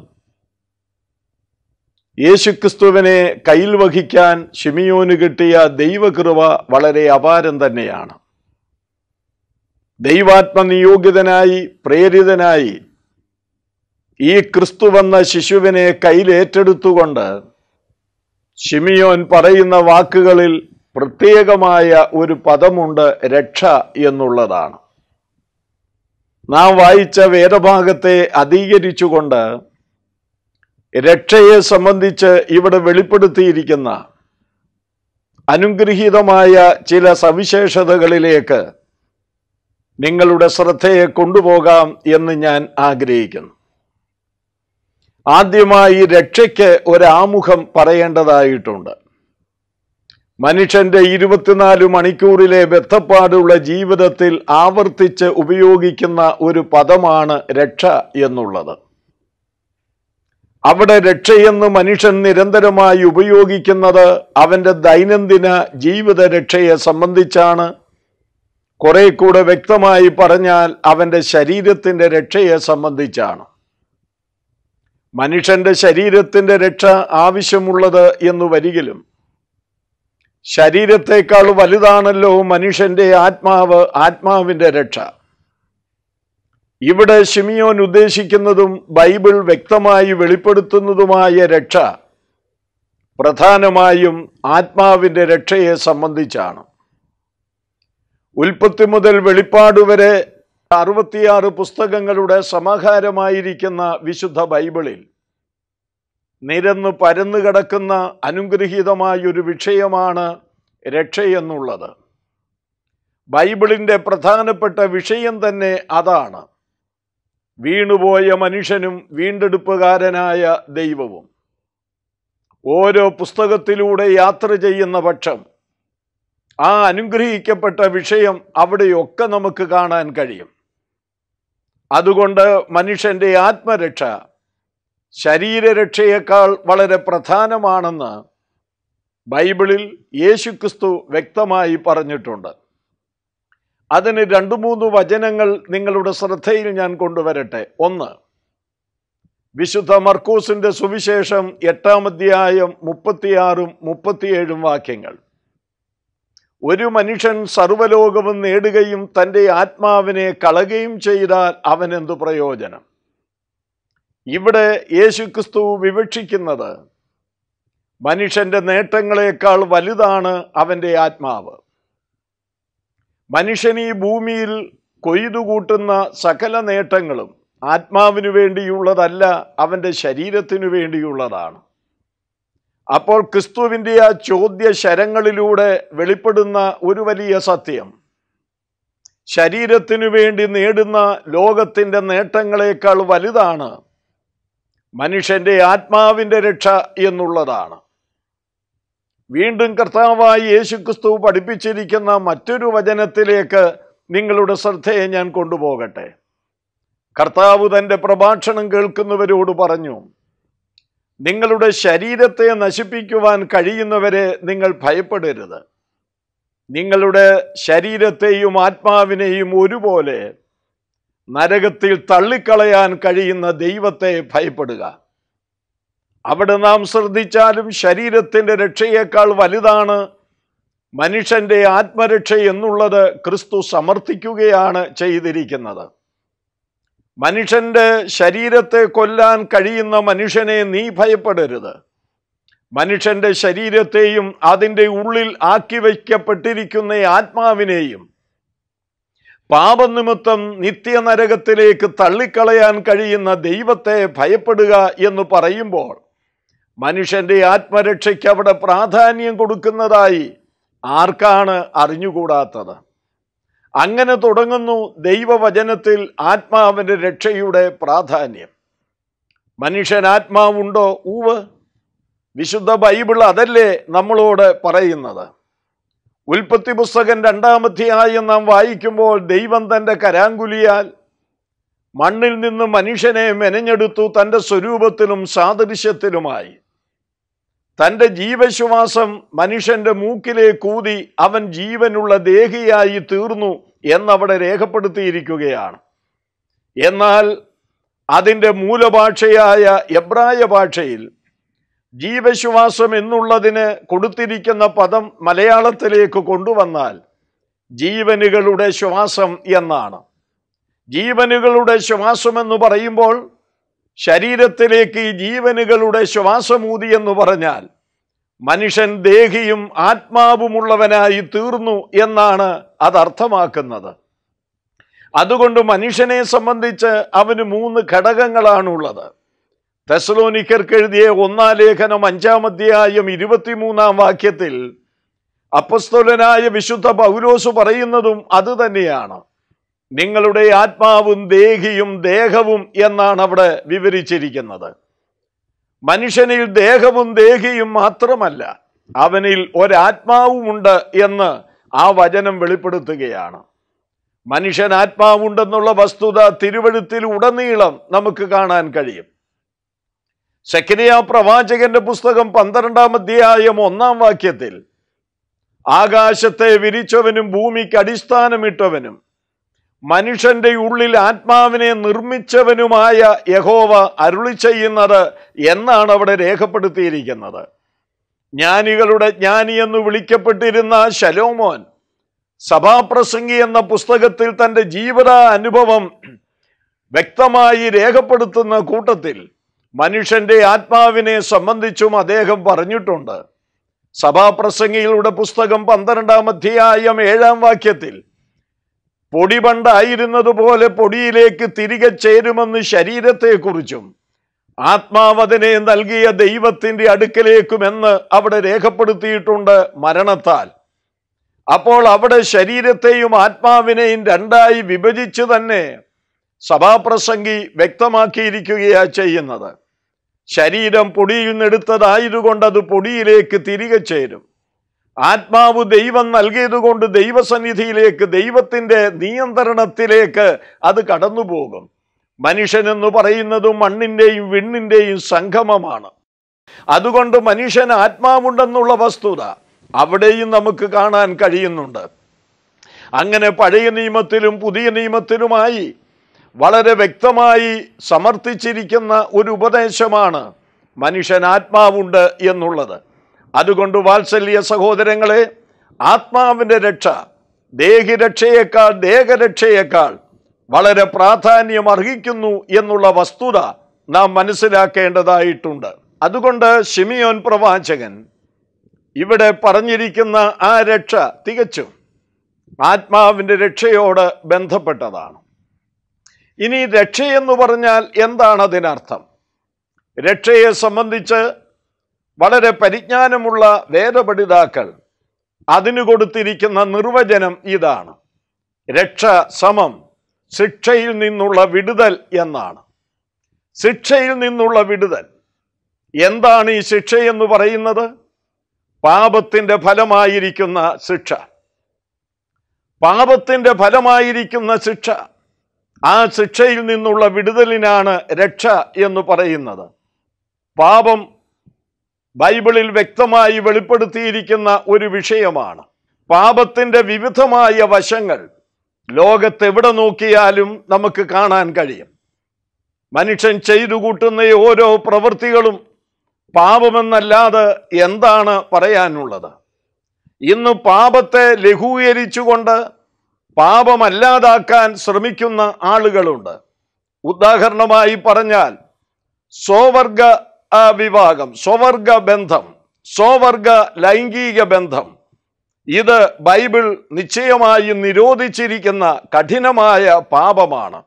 യേശുക്രിസ്തുവിനെ കയ്യിൽ വഹിക്കാൻ ഷിമിയോന് കിട്ടിയ ദൈവകൃപ വളരെ അപാരം തന്നെയാണ് ദൈവാത്മനിയോഗിതനായി പ്രേരിതനായി ഈ ക്രിസ്തുവെന്ന ശിശുവിനെ കയ്യിലേറ്റെടുത്തുകൊണ്ട് ഷിമിയോൻ പറയുന്ന വാക്കുകളിൽ പ്രത്യേകമായ ഒരു പദമുണ്ട് രക്ഷ എന്നുള്ളതാണ് നാം വായിച്ച വേദഭാഗത്തെ അധീകരിച്ചുകൊണ്ട് രക്ഷയെ സംബന്ധിച്ച് ഇവിടെ വെളിപ്പെടുത്തിയിരിക്കുന്ന അനുഗ്രഹീതമായ ചില സവിശേഷതകളിലേക്ക് നിങ്ങളുടെ ശ്രദ്ധയെ കൊണ്ടുപോകാം എന്ന് ഞാൻ ആഗ്രഹിക്കുന്നു ആദ്യമായി രക്ഷയ്ക്ക് ഒരാമുഖം പറയേണ്ടതായിട്ടുണ്ട് മനുഷ്യന്റെ ഇരുപത്തിനാല് മണിക്കൂറിലെ ബന്ധപ്പാടുള്ള ജീവിതത്തിൽ ആവർത്തിച്ച് ഉപയോഗിക്കുന്ന ഒരു പദമാണ് രക്ഷ എന്നുള്ളത് അവിടെ രക്ഷയെന്ന് മനുഷ്യൻ നിരന്തരമായി ഉപയോഗിക്കുന്നത് അവന്റെ ദൈനംദിന ജീവിത രക്ഷയെ സംബന്ധിച്ചാണ് കുറെ കൂടെ വ്യക്തമായി പറഞ്ഞാൽ അവന്റെ ശരീരത്തിന്റെ രക്ഷയെ സംബന്ധിച്ചാണ് മനുഷ്യന്റെ ശരീരത്തിന്റെ രക്ഷ ആവശ്യമുള്ളത് എന്ന് വരികിലും ശരീരത്തെക്കാൾ വലുതാണല്ലോ മനുഷ്യന്റെ ആത്മാവ് ആത്മാവിന്റെ രക്ഷ ഇവിടെ ഷിമിയോൻ ഉദ്ദേശിക്കുന്നതും ബൈബിൾ വ്യക്തമായി വെളിപ്പെടുത്തുന്നതുമായ രക്ഷ പ്രധാനമായും ആത്മാവിന്റെ രക്ഷയെ സംബന്ധിച്ചാണ് ഉൽപ്പത്തി മുതൽ വെളിപ്പാട് വരെ അറുപത്തിയാറ് പുസ്തകങ്ങളുടെ സമാഹാരമായിരിക്കുന്ന വിശുദ്ധ ബൈബിളിൽ നിരന്ന് പരന്നു കിടക്കുന്ന അനുഗ്രഹീതമായ ഒരു വിഷയമാണ് രക്ഷയെന്നുള്ളത് ബൈബിളിൻ്റെ പ്രധാനപ്പെട്ട വിഷയം തന്നെ അതാണ് വീണുപോയ മനുഷ്യനും വീണ്ടെടുപ്പുകാരനായ ദൈവവും ഓരോ പുസ്തകത്തിലൂടെ യാത്ര ചെയ്യുന്ന പക്ഷം ആ അനുഗ്രഹിക്കപ്പെട്ട വിഷയം അവിടെയൊക്കെ നമുക്ക് കാണാൻ കഴിയും അതുകൊണ്ട് മനുഷ്യന്റെ ആത്മരക്ഷ ശരീരരക്ഷയേക്കാൾ വളരെ പ്രധാനമാണെന്ന് ബൈബിളിൽ യേശുക്രിസ്തു വ്യക്തമായി പറഞ്ഞിട്ടുണ്ട് അതിന് രണ്ടു മൂന്ന് വചനങ്ങൾ നിങ്ങളുടെ ശ്രദ്ധയിൽ ഞാൻ കൊണ്ടുവരട്ടെ ഒന്ന് വിശുദ്ധ മർക്കൂസിന്റെ സുവിശേഷം എട്ടാം അധ്യായം മുപ്പത്തിയാറും മുപ്പത്തിയേഴും വാക്യങ്ങൾ ഒരു മനുഷ്യൻ സർവലോകവും നേടുകയും തൻ്റെ ആത്മാവിനെ കളയുകയും ചെയ്താൽ അവൻ എന്തു പ്രയോജനം ഇവിടെ യേശുക്രിസ്തു വിവക്ഷിക്കുന്നത് മനുഷ്യന്റെ നേട്ടങ്ങളെക്കാൾ വലുതാണ് അവൻ്റെ ആത്മാവ് മനുഷ്യൻ ഈ ഭൂമിയിൽ കൊയ്തുകൂട്ടുന്ന സകല നേട്ടങ്ങളും ആത്മാവിനു വേണ്ടിയുള്ളതല്ല അവൻ്റെ ശരീരത്തിനു വേണ്ടിയുള്ളതാണ് അപ്പോൾ ക്രിസ്തുവിൻ്റെ ആ ചോദ്യ ശരങ്ങളിലൂടെ വെളിപ്പെടുന്ന ഒരു വലിയ സത്യം ശരീരത്തിനു വേണ്ടി നേടുന്ന ലോകത്തിൻ്റെ നേട്ടങ്ങളെക്കാൾ വലുതാണ് മനുഷ്യന്റെ ആത്മാവിൻ്റെ രക്ഷ എന്നുള്ളതാണ് വീണ്ടും കർത്താവായി യേശുക്രിസ്തു പഠിപ്പിച്ചിരിക്കുന്ന മറ്റൊരു വചനത്തിലേക്ക് നിങ്ങളുടെ ശ്രദ്ധയെ ഞാൻ കൊണ്ടുപോകട്ടെ കർത്താവ് തൻ്റെ പ്രഭാഷണം കേൾക്കുന്നവരോട് പറഞ്ഞു നിങ്ങളുടെ ശരീരത്തെ നശിപ്പിക്കുവാൻ കഴിയുന്നവരെ നിങ്ങൾ ഭയപ്പെടരുത് നിങ്ങളുടെ ശരീരത്തെയും ആത്മാവിനെയും ഒരുപോലെ നരകത്തിൽ തള്ളിക്കളയാൻ കഴിയുന്ന ദൈവത്തെ ഭയപ്പെടുക അവിടെ നാം ശ്രദ്ധിച്ചാലും ശരീരത്തിൻ്റെ രക്ഷയേക്കാൾ വലുതാണ് മനുഷ്യന്റെ ആത്മരക്ഷ എന്നുള്ളത് ക്രിസ്തു സമർത്ഥിക്കുകയാണ് ചെയ്തിരിക്കുന്നത് മനുഷ്യന്റെ ശരീരത്തെ കൊല്ലാൻ കഴിയുന്ന മനുഷ്യനെ നീ ഭയപ്പെടരുത് മനുഷ്യന്റെ ശരീരത്തെയും അതിൻ്റെ ഉള്ളിൽ ആക്കി വയ്ക്കപ്പെട്ടിരിക്കുന്ന ആത്മാവിനെയും പാപനിമിത്തം നിത്യനരകത്തിലേക്ക് തള്ളിക്കളയാൻ കഴിയുന്ന ദൈവത്തെ ഭയപ്പെടുക എന്ന് പറയുമ്പോൾ മനുഷ്യന്റെ ആത്മരക്ഷയ്ക്ക് അവിടെ പ്രാധാന്യം കൊടുക്കുന്നതായി ആർക്കാണ് അറിഞ്ഞുകൂടാത്തത് അങ്ങനെ തുടങ്ങുന്നു ദൈവവചനത്തിൽ ആത്മാവിൻ്റെ രക്ഷയുടെ പ്രാധാന്യം മനുഷ്യൻ ആത്മാവുണ്ടോ ഊവ് വിശുദ്ധ ബൈബിൾ അതല്ലേ നമ്മളോട് പറയുന്നത് ഉൽപ്പത്തി പുസ്തകം രണ്ടാമധ്യായം നാം വായിക്കുമ്പോൾ ദൈവം തൻ്റെ കരാങ്കുലിയാൽ മണ്ണിൽ നിന്ന് മനുഷ്യനെ മെനഞ്ഞെടുത്തു തൻ്റെ സ്വരൂപത്തിലും സാദൃശ്യത്തിലുമായി തൻ്റെ ജീവശ്വാസം മനുഷ്യന്റെ മൂക്കിലേക്ക് ഊതി അവൻ ജീവനുള്ള ദേഹിയായി തീർന്നു എന്നവിടെ രേഖപ്പെടുത്തിയിരിക്കുകയാണ് എന്നാൽ അതിൻ്റെ മൂലഭാഷയായ എബ്രായ ഭാഷയിൽ ജീവശ്വാസം എന്നുള്ളതിന് കൊടുത്തിരിക്കുന്ന പദം മലയാളത്തിലേക്ക് കൊണ്ടുവന്നാൽ ജീവനുകളുടെ ശ്വാസം എന്നാണ് ജീവനുകളുടെ ശ്വാസം എന്ന് പറയുമ്പോൾ ശരീരത്തിലേക്ക് ഈ ജീവനുകളുടെ ശ്വാസമൂതി എന്ന് പറഞ്ഞാൽ മനുഷ്യൻ ദേഹിയും ആത്മാവുമുള്ളവനായി തീർന്നു എന്നാണ് അത് അർത്ഥമാക്കുന്നത് അതുകൊണ്ട് മനുഷ്യനെ സംബന്ധിച്ച് അവന് മൂന്ന് ഘടകങ്ങളാണുള്ളത് തെസലോനിക്കർക്ക് എഴുതിയ ഒന്നാം ലേഖനം അഞ്ചാം അധ്യായം ഇരുപത്തിമൂന്നാം വാക്യത്തിൽ അപ്പസ്തോലനായ വിശുദ്ധ പൗലോസ് പറയുന്നതും അത് തന്നെയാണ് നിങ്ങളുടെ ആത്മാവും ദേഹിയും ദേഹവും എന്നാണ് അവിടെ വിവരിച്ചിരിക്കുന്നത് മനുഷ്യനിൽ ദേഹവും ദേഹിയും മാത്രമല്ല അവനിൽ ഒരാത്മാവുമുണ്ട് എന്ന് ആ വചനം വെളിപ്പെടുത്തുകയാണ് മനുഷ്യൻ ആത്മാവുണ്ടെന്നുള്ള വസ്തുത തിരുവഴുത്തിൽ ഉടനീളം നമുക്ക് കാണാൻ കഴിയും സെക്കനിയ പ്രവാചകന്റെ പുസ്തകം പന്ത്രണ്ടാം അധ്യായം ഒന്നാം വാക്യത്തിൽ ആകാശത്തെ വിരിച്ചവനും ഭൂമിക്ക് അടിസ്ഥാനമിട്ടവനും മനുഷ്യന്റെ ഉള്ളിൽ ആത്മാവിനെ നിർമ്മിച്ചവനുമായ യഹോവ അരുളി ചെയ്യുന്നത് എന്നാണ് അവിടെ രേഖപ്പെടുത്തിയിരിക്കുന്നത് ജ്ഞാനികളുടെ ജ്ഞാനി എന്ന് വിളിക്കപ്പെട്ടിരുന്ന ശലോമോൻ സഭാപ്രസംഗി എന്ന പുസ്തകത്തിൽ തൻ്റെ ജീവിത അനുഭവം വ്യക്തമായി രേഖപ്പെടുത്തുന്ന കൂട്ടത്തിൽ മനുഷ്യന്റെ ആത്മാവിനെ സംബന്ധിച്ചും അദ്ദേഹം പറഞ്ഞിട്ടുണ്ട് സഭാപ്രസംഗികളുടെ പുസ്തകം പന്ത്രണ്ടാം അധ്യായം ഏഴാം വാക്യത്തിൽ പൊടി പണ്ടായിരുന്നതുപോലെ പൊടിയിലേക്ക് തിരികെ ചേരുമെന്ന് ശരീരത്തെക്കുറിച്ചും ആത്മാവതിനെ നൽകിയ ദൈവത്തിൻ്റെ അടുക്കലേക്കുമെന്ന് അവിടെ രേഖപ്പെടുത്തിയിട്ടുണ്ട് മരണത്താൽ അപ്പോൾ അവിടെ ശരീരത്തെയും ആത്മാവിനെയും രണ്ടായി വിഭജിച്ച് തന്നെ സഭാപ്രസംഗി വ്യക്തമാക്കിയിരിക്കുകയാ ചെയ്യുന്നത് ശരീരം പൊടിയിൽ നിന്നെടുത്തതായതുകൊണ്ട് അത് പൊടിയിലേക്ക് തിരികെ ചേരും ആത്മാവ് ദൈവം നൽകിയതുകൊണ്ട് ദൈവസന്നിധിയിലേക്ക് ദൈവത്തിൻ്റെ നിയന്ത്രണത്തിലേക്ക് അത് കടന്നുപോകും മനുഷ്യൻ എന്ന് പറയുന്നതും മണ്ണിൻ്റെയും വിണ്ണിൻ്റെയും സംഗമമാണ് അതുകൊണ്ട് മനുഷ്യൻ ആത്മാവുണ്ടെന്നുള്ള വസ്തുത അവിടെയും നമുക്ക് കാണാൻ കഴിയുന്നുണ്ട് അങ്ങനെ പഴയ നിയമത്തിലും പുതിയ നിയമത്തിലുമായി വളരെ വ്യക്തമായി സമർത്ഥിച്ചിരിക്കുന്ന ഒരു ഉപദേശമാണ് മനുഷ്യൻ ആത്മാവുണ്ട് എന്നുള്ളത് അതുകൊണ്ട് വാത്സല്യ സഹോദരങ്ങളെ ആത്മാവിൻ്റെ രക്ഷ ദേഹിരക്ഷയേക്കാൾ ദേഹരക്ഷയേക്കാൾ വളരെ പ്രാധാന്യം അർഹിക്കുന്നു എന്നുള്ള വസ്തുത നാം മനസ്സിലാക്കേണ്ടതായിട്ടുണ്ട് അതുകൊണ്ട് ഷിമിയോൻ പ്രവാചകൻ ഇവിടെ പറഞ്ഞിരിക്കുന്ന ആ രക്ഷ തികച്ചും ആത്മാവിൻ്റെ രക്ഷയോട് ബന്ധപ്പെട്ടതാണ് ഇനി രക്ഷയെന്ന് പറഞ്ഞാൽ എന്താണ് അതിനർത്ഥം രക്ഷയെ സംബന്ധിച്ച് വളരെ പരിജ്ഞാനമുള്ള വേദപഠിതാക്കൾ അതിനു കൊടുത്തിരിക്കുന്ന നിർവചനം ഇതാണ് രക്ഷ സമം ശിക്ഷയിൽ നിന്നുള്ള വിടുതൽ എന്നാണ് ശിക്ഷയിൽ നിന്നുള്ള വിടുതൽ എന്താണ് ഈ ശിക്ഷ എന്ന് പറയുന്നത് പാപത്തിൻ്റെ ഫലമായിരിക്കുന്ന ശിക്ഷ പാപത്തിൻ്റെ ഫലമായിരിക്കുന്ന ശിക്ഷ ആ ശിക്ഷയിൽ നിന്നുള്ള വിടുതലിനാണ് രക്ഷ എന്ന് പറയുന്നത് പാപം ബൈബിളിൽ വ്യക്തമായി വെളിപ്പെടുത്തിയിരിക്കുന്ന ഒരു വിഷയമാണ് പാപത്തിന്റെ വിവിധമായ വശങ്ങൾ ലോകത്തെവിടെ നോക്കിയാലും നമുക്ക് കാണാൻ കഴിയും മനുഷ്യൻ ചെയ്തു കൂട്ടുന്ന ഈ ഓരോ പ്രവൃത്തികളും പാപമെന്നല്ലാതെ എന്താണ് പറയാനുള്ളത് ഇന്ന് പാപത്തെ ലഘൂകരിച്ചുകൊണ്ട് പാപമല്ലാതാക്കാൻ ശ്രമിക്കുന്ന ആളുകളുണ്ട് ഉദാഹരണമായി പറഞ്ഞാൽ സ്വവർഗ ആ, വിവാഹം സ്വവർഗ ബന്ധം സ്വവർഗ ലൈംഗിക ബന്ധം ഇത് ബൈബിൾ നിശ്ചയമായും നിരോധിച്ചിരിക്കുന്ന കഠിനമായ പാപമാണ്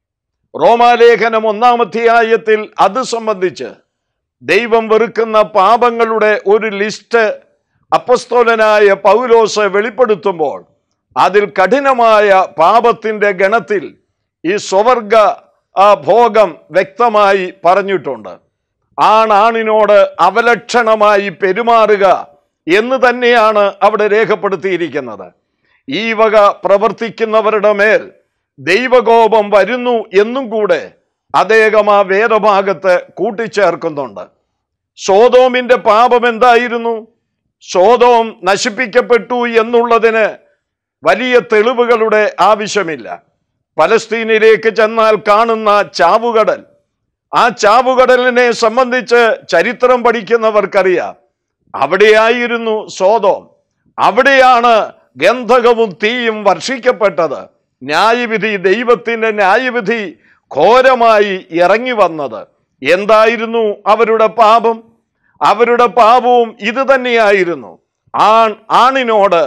റോമാലേഖനം ഒന്നാമധ്യായത്തിൽ അത് സംബന്ധിച്ച് ദൈവം വെറുക്കുന്ന പാപങ്ങളുടെ ഒരു ലിസ്റ്റ് അപ്പസ്തോലനായ പൗലോസ് വെളിപ്പെടുത്തുമ്പോൾ അതിൽ കഠിനമായ പാപത്തിന്റെ ഗണത്തിൽ ഈ സ്വവർഗ ആ ഭോഗം വ്യക്തമായി പറഞ്ഞിട്ടുണ്ട് ആണാണിനോട് അവലക്ഷണമായി പെരുമാറുക എന്ന് തന്നെയാണ് അവിടെ രേഖപ്പെടുത്തിയിരിക്കുന്നത് ഈ വക പ്രവർത്തിക്കുന്നവരുടെ മേൽ ദൈവകോപം വരുന്നു എന്നും കൂടെ അദ്ദേഹം ആ വേദഭാഗത്ത് കൂട്ടിച്ചേർക്കുന്നുണ്ട് സോതോമിന്റെ പാപം എന്തായിരുന്നു സോതോം നശിപ്പിക്കപ്പെട്ടു എന്നുള്ളതിന് വലിയ തെളിവുകളുടെ ആവശ്യമില്ല പലസ്തീനിലേക്ക് ചെന്നാൽ കാണുന്ന ചാവുകടൽ ആ ചാവുകടലിനെ സംബന്ധിച്ച് ചരിത്രം പഠിക്കുന്നവർക്കറിയാം അവിടെയായിരുന്നു സോതോം അവിടെയാണ് ഗന്ധകവും തീയും വർഷിക്കപ്പെട്ടത് ന്യായവിധി ദൈവത്തിന്റെ ന്യായവിധി ഘോരമായി ഇറങ്ങി വന്നത് എന്തായിരുന്നു അവരുടെ പാപം അവരുടെ പാപവും ഇത് തന്നെയായിരുന്നു ആൺ ആണിനോട്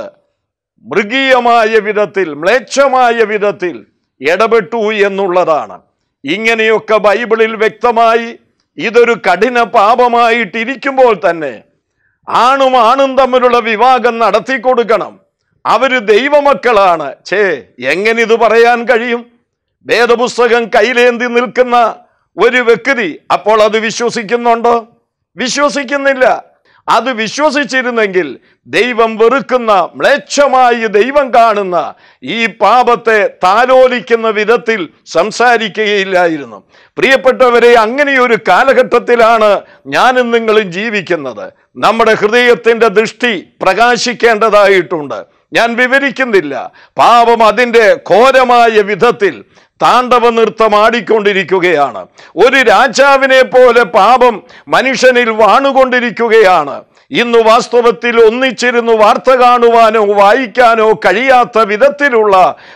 മൃഗീയമായ വിധത്തിൽ മ്ലേച്ഛമായ വിധത്തിൽ ഇടപെട്ടു എന്നുള്ളതാണ് ഇങ്ങനെയൊക്കെ ബൈബിളിൽ വ്യക്തമായി ഇതൊരു കഠിന പാപമായിട്ടിരിക്കുമ്പോൾ തന്നെ ആണും ആണും തമ്മിലുള്ള വിവാഹം നടത്തി കൊടുക്കണം അവര് ദൈവമക്കളാണ് ഛേ എങ്ങനെ ഇത് പറയാൻ കഴിയും വേദപുസ്തകം കയ്യിലേന്തി നിൽക്കുന്ന ഒരു വ്യക്തി അപ്പോൾ അത് വിശ്വസിക്കുന്നുണ്ടോ വിശ്വസിക്കുന്നില്ല അത് വിശ്വസിച്ചിരുന്നെങ്കിൽ ദൈവം വെറുക്കുന്ന മ്ലേച്ഛമായി ദൈവം കാണുന്ന ഈ പാപത്തെ താലോലിക്കുന്ന വിധത്തിൽ സംസാരിക്കുകയില്ലായിരുന്നു പ്രിയപ്പെട്ടവരെ അങ്ങനെയൊരു കാലഘട്ടത്തിലാണ് ഞാനും നിങ്ങളും ജീവിക്കുന്നത് നമ്മുടെ ഹൃദയത്തിന്റെ ദൃഷ്ടി പ്രകാശിക്കേണ്ടതായിട്ടുണ്ട് ഞാൻ വിവരിക്കുന്നില്ല പാപം അതിൻ്റെ ഘോരമായ വിധത്തിൽ താണ്ഡവ നൃത്തം ആടിക്കൊണ്ടിരിക്കുകയാണ് ഒരു രാജാവിനെ പോലെ പാപം മനുഷ്യനിൽ വാണുകൊണ്ടിരിക്കുകയാണ് ഇന്ന് വാസ്തവത്തിൽ ഒന്നിച്ചിരുന്ന് വാർത്ത കാണുവാനോ വായിക്കാനോ കഴിയാത്ത വിധത്തിലുള്ള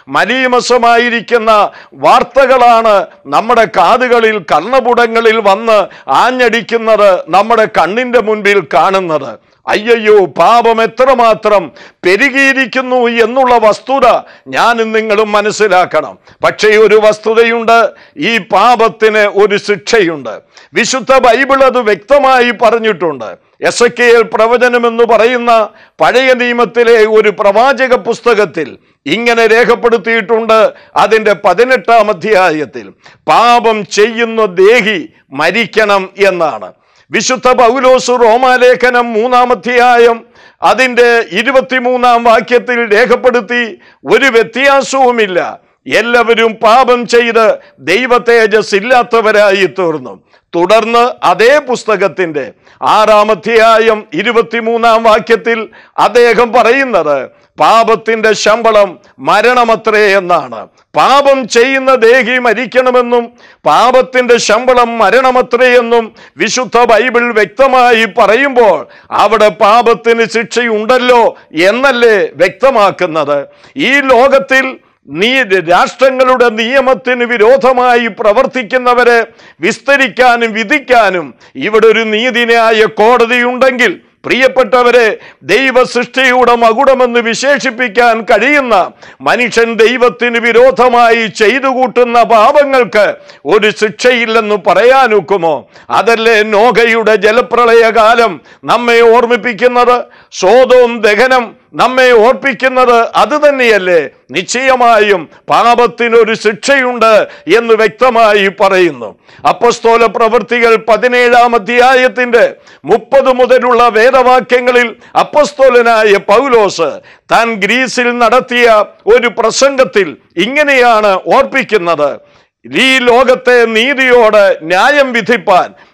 മലീമസമായിരിക്കുന്ന വാർത്തകളാണ് നമ്മുടെ കാതുകളിൽ കർണപുടങ്ങളിൽ വന്ന് ആഞ്ഞടിക്കുന്നത് നമ്മുടെ കണ്ണിന്റെ മുൻപിൽ കാണുന്നത് അയ്യയ്യോ പാപം എത്രമാത്രം പെരുകിയിരിക്കുന്നു എന്നുള്ള വസ്തുത ഞാനും നിങ്ങളും മനസ്സിലാക്കണം പക്ഷേ ഒരു വസ്തുതയുണ്ട് ഈ പാപത്തിന് ഒരു ശിക്ഷയുണ്ട് വിശുദ്ധ ബൈബിൾ അത് വ്യക്തമായി പറഞ്ഞിട്ടുണ്ട് എസ് കെ എൽ പ്രവചനം എന്ന് പറയുന്ന പഴയ നിയമത്തിലെ ഒരു പ്രവാചക പുസ്തകത്തിൽ ഇങ്ങനെ രേഖപ്പെടുത്തിയിട്ടുണ്ട് അതിൻ്റെ പതിനെട്ടാം അധ്യായത്തിൽ പാപം ചെയ്യുന്ന ദേഹി മരിക്കണം എന്നാണ് വിശുദ്ധ പൗലോസ് റോമാലേഖനം മൂന്നാം അധ്യായം അതിൻ്റെ ഇരുപത്തിമൂന്നാം വാക്യത്തിൽ രേഖപ്പെടുത്തി ഒരു വ്യത്യാസവുമില്ല എല്ലാവരും പാപം ചെയ്ത് ദൈവ തേജസ് ഇല്ലാത്തവരായി തീർന്നു തുടർന്ന് അതേ പുസ്തകത്തിന്റെ ആറാം അധ്യായം ഇരുപത്തിമൂന്നാം വാക്യത്തിൽ അദ്ദേഹം പറയുന്നത് പാപത്തിന്റെ ശമ്പളം മരണമത്രേ എന്നാണ് പാപം ചെയ്യുന്ന ദേഹി മരിക്കണമെന്നും പാപത്തിന്റെ ശമ്പളം മരണമത്രേ എന്നും വിശുദ്ധ ബൈബിൾ വ്യക്തമായി പറയുമ്പോൾ അവിടെ പാപത്തിന് ശിക്ഷയുണ്ടല്ലോ എന്നല്ലേ വ്യക്തമാക്കുന്നത് ഈ ലോകത്തിൽ നീ രാഷ്ട്രങ്ങളുടെ നിയമത്തിന് വിരോധമായി പ്രവർത്തിക്കുന്നവരെ വിസ്തരിക്കാനും വിധിക്കാനും ഇവിടെ ഒരു നീതിന്യായ കോടതിയുണ്ടെങ്കിൽ പ്രിയപ്പെട്ടവരെ ദൈവ സൃഷ്ടിയുടെ മകുടമെന്ന് വിശേഷിപ്പിക്കാൻ കഴിയുന്ന മനുഷ്യൻ ദൈവത്തിന് വിരോധമായി ചെയ്തു കൂട്ടുന്ന പാപങ്ങൾക്ക് ഒരു ശിക്ഷയില്ലെന്ന് പറയാനൊക്കുമോ അതല്ലേ നോഗയുടെ ജലപ്രളയകാലം നമ്മെ ഓർമ്മിപ്പിക്കുന്നത് സോതവും ദഹനം നമ്മെ ഓർപ്പിക്കുന്നത് അത് തന്നെയല്ലേ നിശ്ചയമായും പാപത്തിനൊരു ശിക്ഷയുണ്ട് എന്ന് വ്യക്തമായി പറയുന്നു അപ്പസ്തോല പ്രവൃത്തികൾ പതിനേഴാം അധ്യായത്തിന്റെ മുപ്പത് മുതലുള്ള വേദവാക്യങ്ങളിൽ അപ്പസ്തോലനായ പൗലോസ് താൻ ഗ്രീസിൽ നടത്തിയ ഒരു പ്രസംഗത്തിൽ ഇങ്ങനെയാണ് ഓർപ്പിക്കുന്നത് ഈ ലോകത്തെ നീതിയോട് ന്യായം വിധിപ്പാൻ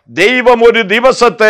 ദൈവം ഒരു ദിവസത്തെ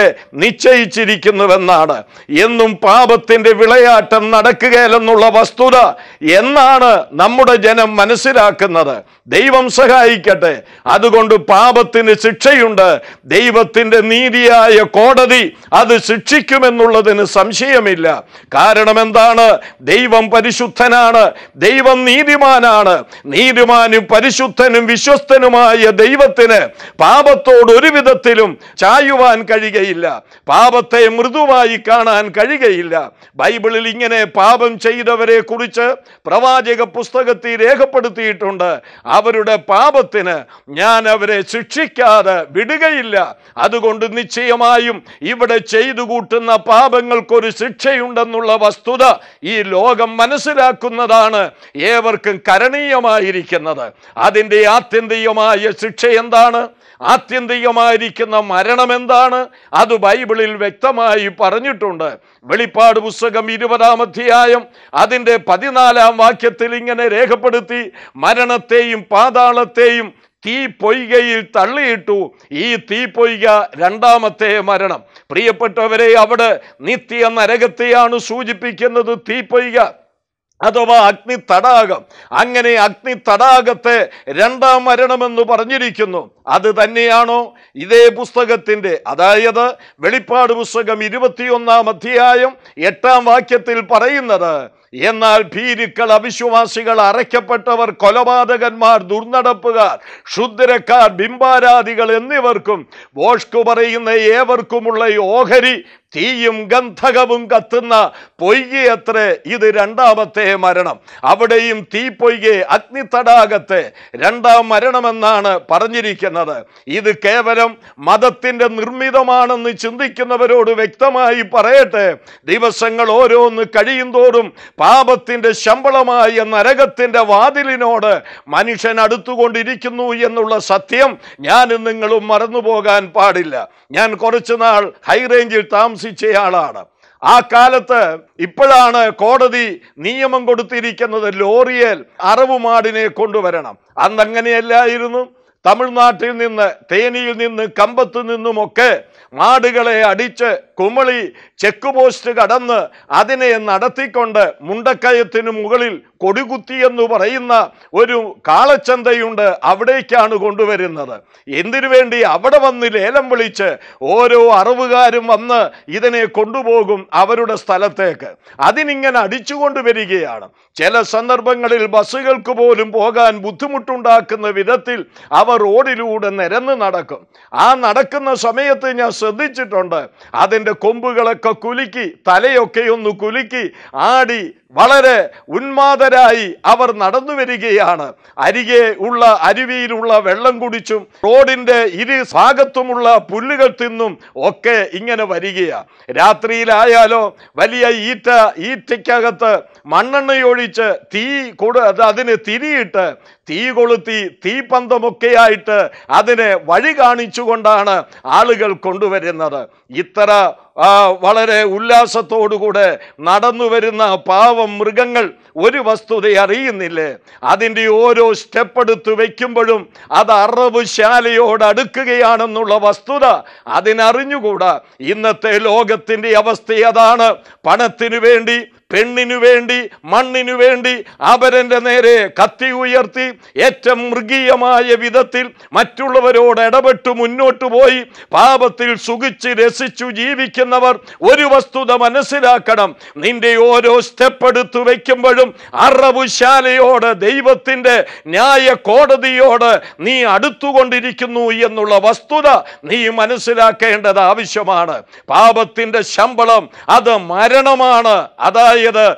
നിശ്ചയിച്ചിരിക്കുന്നുവെന്നാണ് എന്നും പാപത്തിന്റെ വിളയാട്ടം നടക്കുകയില്ലെന്നുള്ള വസ്തുത എന്നാണ് നമ്മുടെ ജനം മനസ്സിലാക്കുന്നത് ദൈവം സഹായിക്കട്ടെ അതുകൊണ്ട് പാപത്തിന് ശിക്ഷയുണ്ട് ദൈവത്തിന്റെ നീതിയായ കോടതി അത് ശിക്ഷിക്കുമെന്നുള്ളതിന് സംശയമില്ല കാരണം എന്താണ് ദൈവം പരിശുദ്ധനാണ് ദൈവം നീതിമാനാണ് നീതിമാനും പരിശുദ്ധനും വിശ്വസ്തനുമായ ദൈവത്തിന് പാപത്തോട് ഒരു വിധത്തിലും ചായുവാൻ കഴിയുകയില്ല പാപത്തെ മൃദുവായി കാണാൻ കഴിയുകയില്ല ബൈബിളിൽ ഇങ്ങനെ പാപം ചെയ്തവരെ കുറിച്ച് പ്രവാചക പുസ്തകത്തിൽ രേഖപ്പെടുത്തിയിട്ടുണ്ട് അവരുടെ പാപത്തിന് ഞാൻ അവരെ ശിക്ഷിക്കാതെ വിടുകയില്ല അതുകൊണ്ട് നിശ്ചയമായും ഇവിടെ ചെയ്തു കൂട്ടുന്ന പാപങ്ങൾക്കൊരു ശിക്ഷയുണ്ടെന്നുള്ള വസ്തുത ഈ ലോകം മനസ്സിലാക്കുന്നതാണ് ഏവർക്കും കരണീയമായിരിക്കുന്നത് അതിൻ്റെ ആത്യന്തികമായ ശിക്ഷ എന്താണ് ആത്യന്തികമായിരിക്കുന്ന മരണം എന്താണ് അത് ബൈബിളിൽ വ്യക്തമായി പറഞ്ഞിട്ടുണ്ട് വെളിപ്പാട് പുസ്തകം ഇരുപതാം അധ്യായം അതിൻ്റെ പതിനാലാം വാക്യത്തിൽ ഇങ്ങനെ രേഖപ്പെടുത്തി മരണത്തെയും പാതാളത്തെയും തീ പൊയ്കയിൽ തള്ളിയിട്ടു ഈ തീ പൊയ്ക രണ്ടാമത്തെ മരണം പ്രിയപ്പെട്ടവരെ അവിടെ നിത്യ നരകത്തെയാണ് സൂചിപ്പിക്കുന്നത് തീ പൊയ്ക അഥവാ അഗ്നി തടാകം അങ്ങനെ അഗ്നി തടാകത്തെ രണ്ടാം മരണമെന്ന് പറഞ്ഞിരിക്കുന്നു അത് തന്നെയാണോ ഇതേ പുസ്തകത്തിന്റെ അതായത് വെളിപ്പാട് പുസ്തകം ഇരുപത്തിയൊന്നാം അധ്യായം എട്ടാം വാക്യത്തിൽ പറയുന്നത് എന്നാൽ ഭീരുക്കൾ അവിശ്വാസികൾ അറയ്ക്കപ്പെട്ടവർ കൊലപാതകന്മാർ ദുർനടപ്പുകാർ ക്ഷുദ്രക്കാർ ബിംബാരാധികൾ എന്നിവർക്കും വോഷ്കു പറയുന്ന ഏവർക്കുമുള്ള ഈ ഓഹരി തീയും ഗന്ധകവും കത്തുന്ന പൊയ്കയത്രേ ഇത് രണ്ടാമത്തെ മരണം അവിടെയും തീ പൊയ്കെ അഗ്നി തടാകത്തെ രണ്ടാം മരണമെന്നാണ് പറഞ്ഞിരിക്കുന്നത് ഇത് കേവലം മതത്തിന്റെ നിർമ്മിതമാണെന്ന് ചിന്തിക്കുന്നവരോട് വ്യക്തമായി പറയട്ടെ ദിവസങ്ങൾ ഓരോന്ന് കഴിയും തോറും പാപത്തിന്റെ ശമ്പളമായ നരകത്തിന്റെ വാതിലിനോട് മനുഷ്യൻ അടുത്തുകൊണ്ടിരിക്കുന്നു എന്നുള്ള സത്യം ഞാനും നിങ്ങളും മറന്നുപോകാൻ പാടില്ല ഞാൻ കുറച്ചു നാൾ ഹൈറേഞ്ചിൽ താമസിച്ചയാളാണ് ആ കാലത്ത് ഇപ്പോഴാണ് കോടതി നിയമം കൊടുത്തിരിക്കുന്നത് ലോറിയേൽ അറവുമാടിനെ കൊണ്ടുവരണം അന്ന് അങ്ങനെയല്ലായിരുന്നു തമിഴ്നാട്ടിൽ നിന്ന് തേനിയിൽ നിന്ന് കമ്പത്തു നിന്നുമൊക്കെ മാടുകളെ അടിച്ച് കുമളി ചെക്ക് പോസ്റ്റ് കടന്ന് അതിനെ നടത്തിക്കൊണ്ട് മുണ്ടക്കയത്തിനു മുകളിൽ കൊടികുത്തി എന്ന് പറയുന്ന ഒരു കാളച്ചന്തയുണ്ട് അവിടേക്കാണ് കൊണ്ടുവരുന്നത് എന്തിനു വേണ്ടി അവിടെ വന്ന് ലേലം വിളിച്ച് ഓരോ അറിവുകാരും വന്ന് ഇതിനെ കൊണ്ടുപോകും അവരുടെ സ്ഥലത്തേക്ക് അതിനിങ്ങനെ അടിച്ചുകൊണ്ട് വരികയാണ് ചില സന്ദർഭങ്ങളിൽ ബസ്സുകൾക്ക് പോലും പോകാൻ ബുദ്ധിമുട്ടുണ്ടാക്കുന്ന വിധത്തിൽ അവർ റോഡിലൂടെ നിരന്ന് നടക്കും ആ നടക്കുന്ന സമയത്ത് ഞാൻ ശ്രദ്ധിച്ചിട്ടുണ്ട് അതിൻ്റെ കൊമ്പുകളൊക്കെ കുലുക്കി തലയൊക്കെ ഒന്ന് കുലുക്കി ആടി വളരെ ഉന്മാദരായി അവർ നടന്നു വരികയാണ് അരികെ ഉള്ള അരുവിയിലുള്ള വെള്ളം കുടിച്ചും റോഡിന്റെ ഇരു ഭാഗത്തുമുള്ള പുല്ലുകൾ തിന്നും ഒക്കെ ഇങ്ങനെ വരികയാ രാത്രിയിലായാലോ വലിയ ഈറ്റ ഈറ്റയ്ക്കകത്ത് മണ്ണെണ്ണയൊഴിച്ച് തീ കൊടു അത് അതിന് തിരിയിട്ട് തീ കൊളുത്തി തീപന്തമൊക്കെയായിട്ട് അതിനെ വഴി കാണിച്ചുകൊണ്ടാണ് ആളുകൾ കൊണ്ടുവരുന്നത് ഇത്ര ആ, വളരെ ഉല്ലാസത്തോടുകൂടെ നടന്നു വരുന്ന പാവം മൃഗങ്ങൾ ഒരു വസ്തുത അറിയുന്നില്ലേ അതിൻ്റെ ഓരോ സ്റ്റെപ്പ് എടുത്ത് വയ്ക്കുമ്പോഴും അത് അറവ് ശാലയോട് അടുക്കുകയാണെന്നുള്ള വസ്തുത അതിനറിഞ്ഞുകൂടാ ഇന്നത്തെ ലോകത്തിൻ്റെ അവസ്ഥ അതാണ് പണത്തിനു വേണ്ടി പെണ്ണിനു വേണ്ടി മണ്ണിനു വേണ്ടി അപരന്റെ നേരെ കത്തി ഉയർത്തി ഏറ്റവും മൃഗീയമായ വിധത്തിൽ മറ്റുള്ളവരോട് ഇടപെട്ട് മുന്നോട്ട് പോയി പാപത്തിൽ സുഖിച്ച് രസിച്ചു ജീവിക്കുന്നവർ ഒരു വസ്തുത മനസ്സിലാക്കണം നിന്റെ ഓരോ സ്റ്റെപ്പ് എടുത്തു വയ്ക്കുമ്പോഴും അറവുശാലയോട് ദൈവത്തിന്റെ ന്യായ കോടതിയോട് നീ അടുത്തുകൊണ്ടിരിക്കുന്നു എന്നുള്ള വസ്തുത നീ മനസ്സിലാക്കേണ്ടത് ആവശ്യമാണ് പാപത്തിന്റെ ശമ്പളം അത് മരണമാണ് അതായത്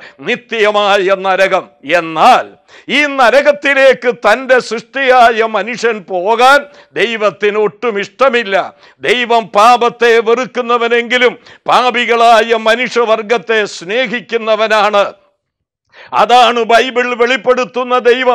നിത്യമായ നരകം എന്നാൽ ഈ നരകത്തിലേക്ക് തൻ്റെ സൃഷ്ടിയായ മനുഷ്യൻ പോകാൻ ദൈവത്തിന് ഒട്ടും ഇഷ്ടമില്ല ദൈവം പാപത്തെ വെറുക്കുന്നവനെങ്കിലും പാപികളായ മനുഷ്യവർഗത്തെ സ്നേഹിക്കുന്നവനാണ് അതാണ് ബൈബിൾ വെളിപ്പെടുത്തുന്ന ദൈവം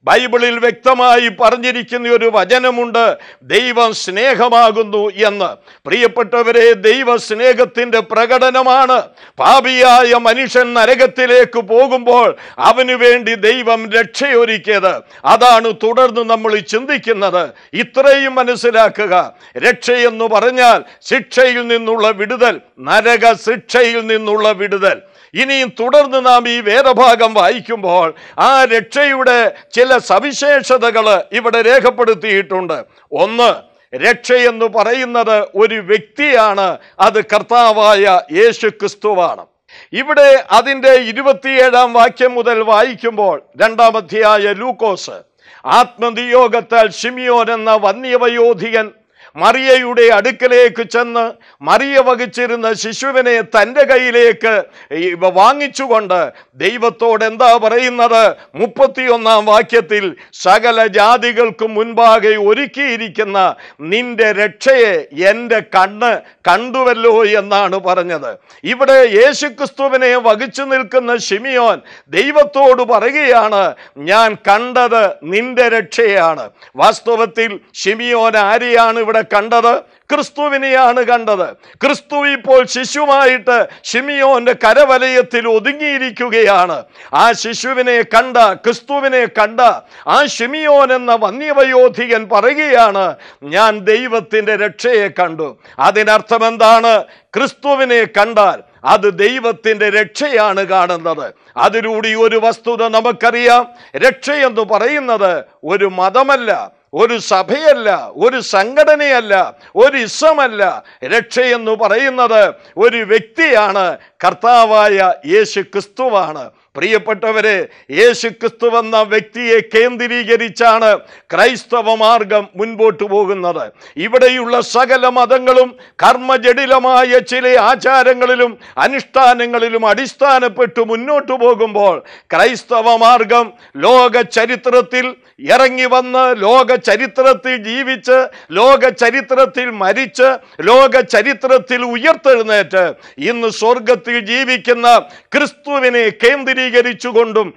ബൈബിളിൽ വ്യക്തമായി പറഞ്ഞിരിക്കുന്ന ഒരു വചനമുണ്ട് ദൈവം സ്നേഹമാകുന്നു എന്ന് പ്രിയപ്പെട്ടവരെ ദൈവ സ്നേഹത്തിന്റെ പ്രകടനമാണ് പാപിയായ മനുഷ്യൻ നരകത്തിലേക്ക് പോകുമ്പോൾ അവന് വേണ്ടി ദൈവം രക്ഷയൊരുക്കിയത് അതാണ് തുടർന്ന് നമ്മൾ ചിന്തിക്കുന്നത് ഇത്രയും മനസ്സിലാക്കുക രക്ഷയെന്ന് പറഞ്ഞാൽ ശിക്ഷയിൽ നിന്നുള്ള വിടുതൽ നരക ശിക്ഷയിൽ നിന്നുള്ള വിടുതൽ ഇനിയും തുടർന്ന് നാം ഈ വേദഭാഗം വായിക്കുമ്പോൾ ആ രക്ഷയുടെ ചില സവിശേഷതകൾ ഇവിടെ രേഖപ്പെടുത്തിയിട്ടുണ്ട് ഒന്ന് രക്ഷയെന്ന് പറയുന്നത് ഒരു വ്യക്തിയാണ് അത് കർത്താവായ യേശു ക്രിസ്തുവാണ് ഇവിടെ അതിൻ്റെ ഇരുപത്തിയേഴാം വാക്യം മുതൽ വായിക്കുമ്പോൾ രണ്ടാം അധ്യായ ലൂക്കോസ് ആത്മനിയോഗത്താൽ ഷിമിയോൻ എന്ന വന്യവയോധികൻ മറിയയുടെ അടുക്കലേക്ക് ചെന്ന് മറിയ വഹിച്ചിരുന്ന ശിശുവിനെ തൻ്റെ കയ്യിലേക്ക് ഈ വാങ്ങിച്ചുകൊണ്ട് ദൈവത്തോട് എന്താ പറയുന്നത് മുപ്പത്തിയൊന്നാം വാക്യത്തിൽ സകല ജാതികൾക്കും മുൻപാകെ ഒരുക്കിയിരിക്കുന്ന നിന്റെ രക്ഷയെ എൻ്റെ കണ്ണ് കണ്ടുവല്ലോ എന്നാണ് പറഞ്ഞത് ഇവിടെ യേശുക്രിസ്തുവിനെ വഹിച്ചു നിൽക്കുന്ന ഷിമിയോൻ ദൈവത്തോട് പറയുകയാണ് ഞാൻ കണ്ടത് നിന്റെ രക്ഷയാണ് വാസ്തവത്തിൽ ഷിമിയോൻ ആരെയാണ് ഇവിടെ കണ്ടത് ക്രിസ്തുവിനെയാണ് കണ്ടത് ക്രിസ്തു ഇപ്പോൾ ശിശുവായിട്ട് ഷിമിയോന്റെ കരവലയത്തിൽ ഒതുങ്ങിയിരിക്കുകയാണ് ആ ശിശുവിനെ കണ്ട ക്രിസ്തുവിനെ കണ്ട ആ ഷിമിയോൻ എന്ന വന്യവയോധികൻ പറയുകയാണ് ഞാൻ ദൈവത്തിന്റെ രക്ഷയെ കണ്ടു അതിനർത്ഥം എന്താണ് ക്രിസ്തുവിനെ കണ്ടാൽ അത് ദൈവത്തിന്റെ രക്ഷയാണ് കാണുന്നത് അതിലൂടെ ഒരു വസ്തുത നമുക്കറിയാം രക്ഷയെന്ന് പറയുന്നത് ഒരു മതമല്ല ഒരു സഭയല്ല ഒരു സംഘടനയല്ല ഒരു ഇസമല്ല രക്ഷയെന്ന് പറയുന്നത് ഒരു വ്യക്തിയാണ് കർത്താവായ യേശു ക്രിസ്തുവാണ് പ്രിയപ്പെട്ടവരെ യേശു ക്രിസ്തു എന്ന വ്യക്തിയെ കേന്ദ്രീകരിച്ചാണ് ക്രൈസ്തവ മാർഗം മുൻപോട്ട് പോകുന്നത് ഇവിടെയുള്ള സകല മതങ്ങളും കർമ്മജടിലമായ ചില ആചാരങ്ങളിലും അനുഷ്ഠാനങ്ങളിലും അടിസ്ഥാനപ്പെട്ട് മുന്നോട്ട് പോകുമ്പോൾ ക്രൈസ്തവ മാർഗം ലോക ചരിത്രത്തിൽ ഇറങ്ങി വന്ന് ലോക ചരിത്രത്തിൽ ജീവിച്ച് ലോക ചരിത്രത്തിൽ മരിച്ച് ലോക ചരിത്രത്തിൽ ഉയർത്തെഴുന്നേറ്റ് ഇന്ന് സ്വർഗത്തിൽ ജീവിക്കുന്ന ക്രിസ്തുവിനെ കേന്ദ്രീകരിച്ചുകൊണ്ടും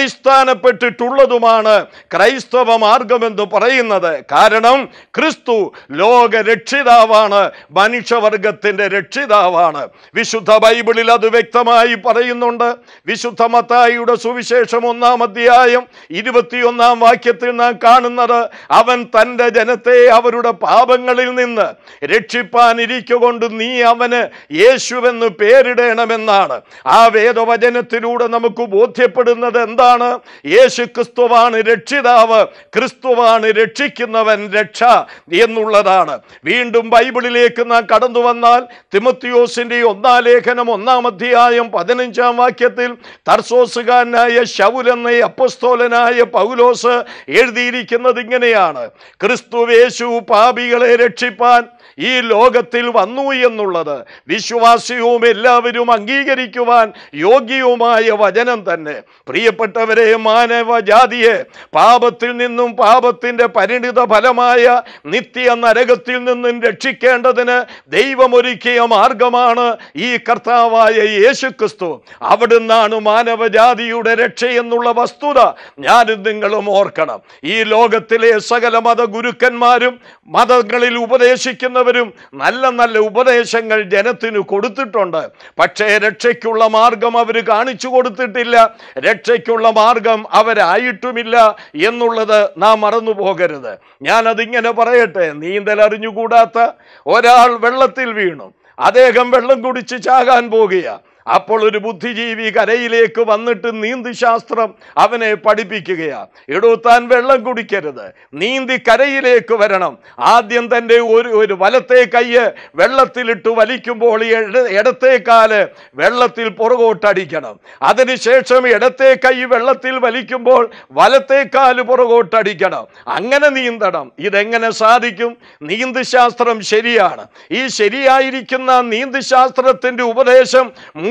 അടിസ്ഥാനപ്പെട്ടിട്ടുള്ളതുമാണ് ക്രൈസ്തവ മാർഗമെന്ന് പറയുന്നത് കാരണം ക്രിസ്തു ലോക രക്ഷിതാവാണ് മനുഷ്യവർഗത്തിന്റെ രക്ഷിതാവാണ് വിശുദ്ധ ബൈബിളിൽ അത് വ്യക്തമായി പറയുന്നുണ്ട് വിശുദ്ധ മത്തായിയുടെ സുവിശേഷം ഒന്നാം അധ്യായം ഇരുപത്തിയൊന്നാം വാക്യത്തിൽ നാം കാണുന്നത് അവൻ തൻ്റെ ജനത്തെ അവരുടെ പാപങ്ങളിൽ നിന്ന് രക്ഷിപ്പാനിരിക്കൊണ്ട് നീ അവന് യേശുവെന്ന് പേരിടണമെന്നാണ് ആ വേദവചനത്തിലൂടെ നമുക്ക് ബോധ്യപ്പെടുന്നത് എന്താണ് യേശു ക്രിസ്തുവാണ് രക്ഷിതാവ് ക്രിസ്തുവാണ് രക്ഷിക്കുന്നവൻ രക്ഷ എന്നുള്ളതാണ് വീണ്ടും ബൈബിളിലേക്ക് നാം കടന്നു വന്നാൽ തിമത്തിയോസിന്റെ ഒന്നാം ലേഖനം ഒന്നാം അധ്യായം പതിനഞ്ചാം വാക്യത്തിൽ തർസോസുകാരനായ ശൗൽ എന്ന അപ്പസ്തോലനായ പൗലോസ് എഴുതിയിരിക്കുന്നത് ഇങ്ങനെയാണ് ക്രിസ്തുവേശു പാപികളെ രക്ഷിപ്പാൻ ഈ ലോകത്തിൽ വന്നു എന്നുള്ളത് വിശ്വാസിയും എല്ലാവരും അംഗീകരിക്കുവാൻ യോഗ്യവുമായ വചനം തന്നെ പ്രിയപ്പെട്ടവരെ മാനവജാതിയെ പാപത്തിൽ നിന്നും പാപത്തിന്റെ പരിണിത ഫലമായ നിത്യ നരകത്തിൽ നിന്നും രക്ഷിക്കേണ്ടതിന് ദൈവമൊരുക്കിയ മാർഗമാണ് ഈ കർത്താവായ യേശുക്രിസ്തു അവിടുന്നാണ് മാനവജാതിയുടെ രക്ഷയെന്നുള്ള വസ്തുത ഞാനും നിങ്ങളും ഓർക്കണം ഈ ലോകത്തിലെ സകല മത ഗുരുക്കന്മാരും മതങ്ങളിൽ ഉപദേശിക്കുന്നവരും നല്ല നല്ല ഉപദേശങ്ങൾ ജനത്തിന് കൊടുത്തിട്ടുണ്ട് പക്ഷേ രക്ഷയ്ക്കുള്ള മാർഗം അവർ കാണിച്ചു കൊടുത്തിട്ടില്ല രക്ഷയ്ക്കുള്ള മാർഗം അവരായിട്ടുമില്ല എന്നുള്ളത് നാം മറന്നു പോകരുത് ഞാനതിങ്ങനെ പറയട്ടെ നീന്തൽ അറിഞ്ഞുകൂടാത്ത ഒരാൾ വെള്ളത്തിൽ വീണു അദ്ദേഹം വെള്ളം കുടിച്ച് ചാകാൻ പോകുക അപ്പോൾ ഒരു ബുദ്ധിജീവി കരയിലേക്ക് വന്നിട്ട് നീന്തിശാസ്ത്രം അവനെ പഠിപ്പിക്കുകയാ എടോ താൻ വെള്ളം കുടിക്കരുത് നീന്തി കരയിലേക്ക് വരണം ആദ്യം തൻ്റെ ഒരു ഒരു വലത്തെ കയ്യ് വെള്ളത്തിലിട്ട് വലിക്കുമ്പോൾ ഈ ഇട- ഇടത്തെ കാല് വെള്ളത്തിൽ പുറകോട്ടടിക്കണം അതിനുശേഷം ഇടത്തെ കൈ വെള്ളത്തിൽ വലിക്കുമ്പോൾ വലത്തെ കാല് പുറകോട്ടടിക്കണം അങ്ങനെ നീന്തണം ഇതെങ്ങനെ സാധിക്കും നീന്തശാസ്ത്രം ശരിയാണ് ഈ ശരിയായിരിക്കുന്ന നീന്തശാസ്ത്രത്തിന്റെ ഉപദേശം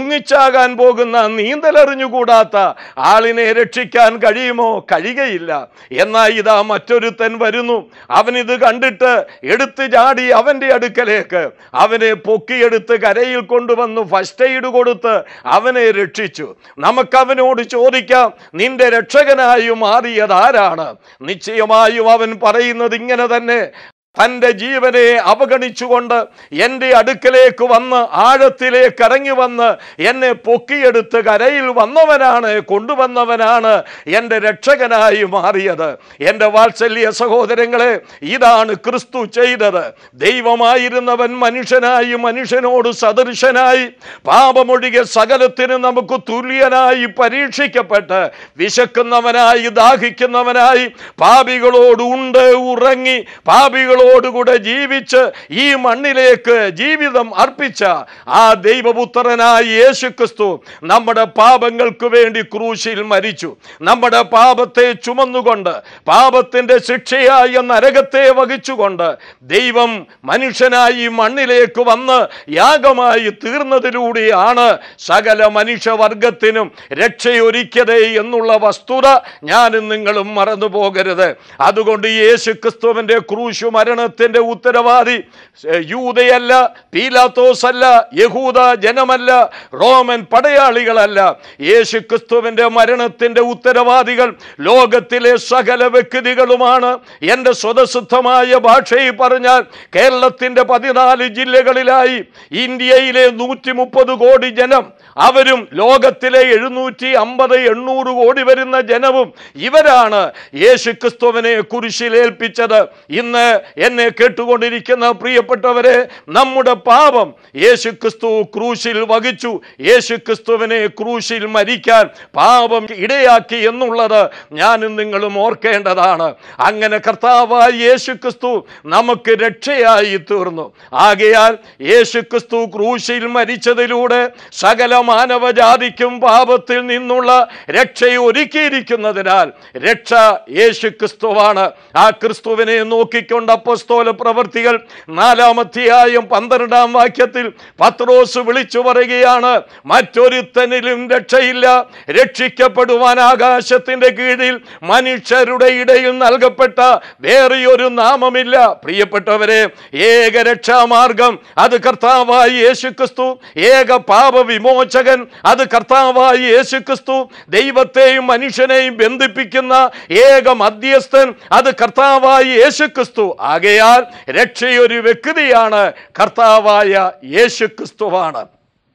മുങ്ങിച്ചാകാൻ പോകുന്ന നീന്തലറിഞ്ഞുകൂടാത്ത ആളിനെ രക്ഷിക്കാൻ കഴിയുമോ കഴിയുകയില്ല എന്നാൽ ഇതാ മറ്റൊരുത്തൻ വരുന്നു അവനിത് കണ്ടിട്ട് എടുത്ത് ചാടി അവന്റെ അടുക്കലേക്ക് അവനെ പൊക്കിയെടുത്ത് കരയിൽ കൊണ്ടുവന്ന് ഫസ്റ്റ് എയ്ഡ് കൊടുത്ത് അവനെ രക്ഷിച്ചു നമുക്കവനോട് ചോദിക്കാം നിന്റെ രക്ഷകനായി മാറിയത് ആരാണ് നിശ്ചയമായും അവൻ പറയുന്നത് ഇങ്ങനെ തന്നെ തൻ്റെ ജീവനെ അവഗണിച്ചുകൊണ്ട് എൻ്റെ അടുക്കലേക്ക് വന്ന് ആഴത്തിലേക്ക് ഇറങ്ങി വന്ന് എന്നെ പൊക്കിയെടുത്ത് കരയിൽ വന്നവനാണ് കൊണ്ടുവന്നവനാണ് എൻ്റെ രക്ഷകനായി മാറിയത് എൻ്റെ വാത്സല്യ സഹോദരങ്ങളെ ഇതാണ് ക്രിസ്തു ചെയ്തത് ദൈവമായിരുന്നവൻ മനുഷ്യനായി മനുഷ്യനോട് സദൃശനായി പാപമൊഴികെ സകലത്തിന് നമുക്ക് തുല്യനായി പരീക്ഷിക്കപ്പെട്ട് വിശക്കുന്നവനായി ദാഹിക്കുന്നവനായി പാപികളോട് ഉണ്ട് ഉറങ്ങി പാപികളോടുകൂടെ ജീവിച്ച് ഈ മണ്ണിലേക്ക് ജീവിതം അർപ്പിച്ച ആ ദൈവപുത്രനായ യേശു ക്രിസ്തു നമ്മുടെ പാപങ്ങൾക്ക് വേണ്ടി ക്രൂശിൽ മരിച്ചു നമ്മുടെ പാപത്തെ ചുമന്നുകൊണ്ട് പാപത്തിന്റെ ശിക്ഷയായ നരകത്തെ വഹിച്ചുകൊണ്ട് ദൈവം മനുഷ്യനായി ഈ മണ്ണിലേക്ക് വന്ന് യാഗമായി തീർന്നതിലൂടെയാണ് സകല മനുഷ്യവർഗത്തിനും രക്ഷയൊരുക്കിയത് എന്നുള്ള വസ്തുത ഞാനും നിങ്ങളും മറന്നു പോകരുത് അതുകൊണ്ട് യേശു ക്രിസ്തുവിന്റെ ക്രൂശു മരണത്തിന്റെ ഉത്തരവാദി ഏ, യൂതയല്ല പീലാത്തോസ് അല്ല യഹൂദ ജനമല്ല റോമൻ പടയാളികളല്ല യേശു ക്രിസ്തുവിന്റെ മരണത്തിന്റെ ഉത്തരവാദികൾ ലോകത്തിലെ സകല വ്യക്തികളുമാണ് എൻ്റെ സ്വതസിദ്ധമായ ഭാഷയിൽ പറഞ്ഞാൽ കേരളത്തിന്റെ പതിനാല് ജില്ലകളിലായി ഇന്ത്യയിലെ നൂറ്റി മുപ്പത് കോടി ജനം അവരും ലോകത്തിലെ എഴുന്നൂറ്റി അമ്പത് എണ്ണൂറ് കോടി വരുന്ന ജനവും ഇവരാണ് യേശു ക്രിസ്തുവിനെ കുരിശിലേൽപ്പിച്ചത് ഇന്ന് എന്നെ കേട്ടുകൊണ്ടിരിക്കുന്ന പ്രിയപ്പെട്ടവരെ നമ്മുടെ പാപം യേശു ക്രിസ്തു ക്രൂശിൽ വഹിച്ചു യേശു ക്രിസ്തുവിനെ ക്രൂശിൽ മരിക്കാൻ പാപം ഇടയാക്കി എന്നുള്ളത് ഞാനും നിങ്ങളും ഓർക്കേണ്ടതാണ് അങ്ങനെ കർത്താവായ യേശു ക്രിസ്തു നമുക്ക് രക്ഷയായി തീർന്നു ആകയാൽ യേശു ക്രിസ്തു ക്രൂശിൽ മരിച്ചതിലൂടെ സകല മാനവജാതിക്കും പാപത്തിൽ നിന്നുള്ള രക്ഷ ഒരുക്കിയിരിക്കുന്നതിനാൽ രക്ഷ യേശു ക്രിസ്തുവാണ് ആ ക്രിസ്തുവിനെ നോക്കിക്കൊണ്ട് അപ്പസ്തോല പ്രവർത്തികൾ നാലാമധ്യായം പന്ത്രണ്ടാം വാക്യത്തിൽ പത്രോസ് വിളിച്ചു പറയുകയാണ് മറ്റൊരുത്തനിലും രക്ഷയില്ല രക്ഷിക്കപ്പെടുവാൻ ആകാശത്തിന്റെ കീഴിൽ മനുഷ്യരുടെ ഇടയിൽ നൽകപ്പെട്ട വേറെയൊരു നാമമില്ല പ്രിയപ്പെട്ടവരെ ഏക രക്ഷാമാർഗം അത് കർത്താവായ യേശു ക്രിസ്തു ഏക പാപ വിമോചകൻ അത് കർത്താവായ യേശു ക്രിസ്തു ദൈവത്തെയും മനുഷ്യനെയും ബന്ധിപ്പിക്കുന്ന ഏക മധ്യസ്ഥൻ അത് കർത്താവായ യേശു ക്രിസ്തു ആകയാൽ രക്ഷയൊരു വ്യക്തിയാണ് കർത്താവായ യേശു ക്രിസ്തുവാണ്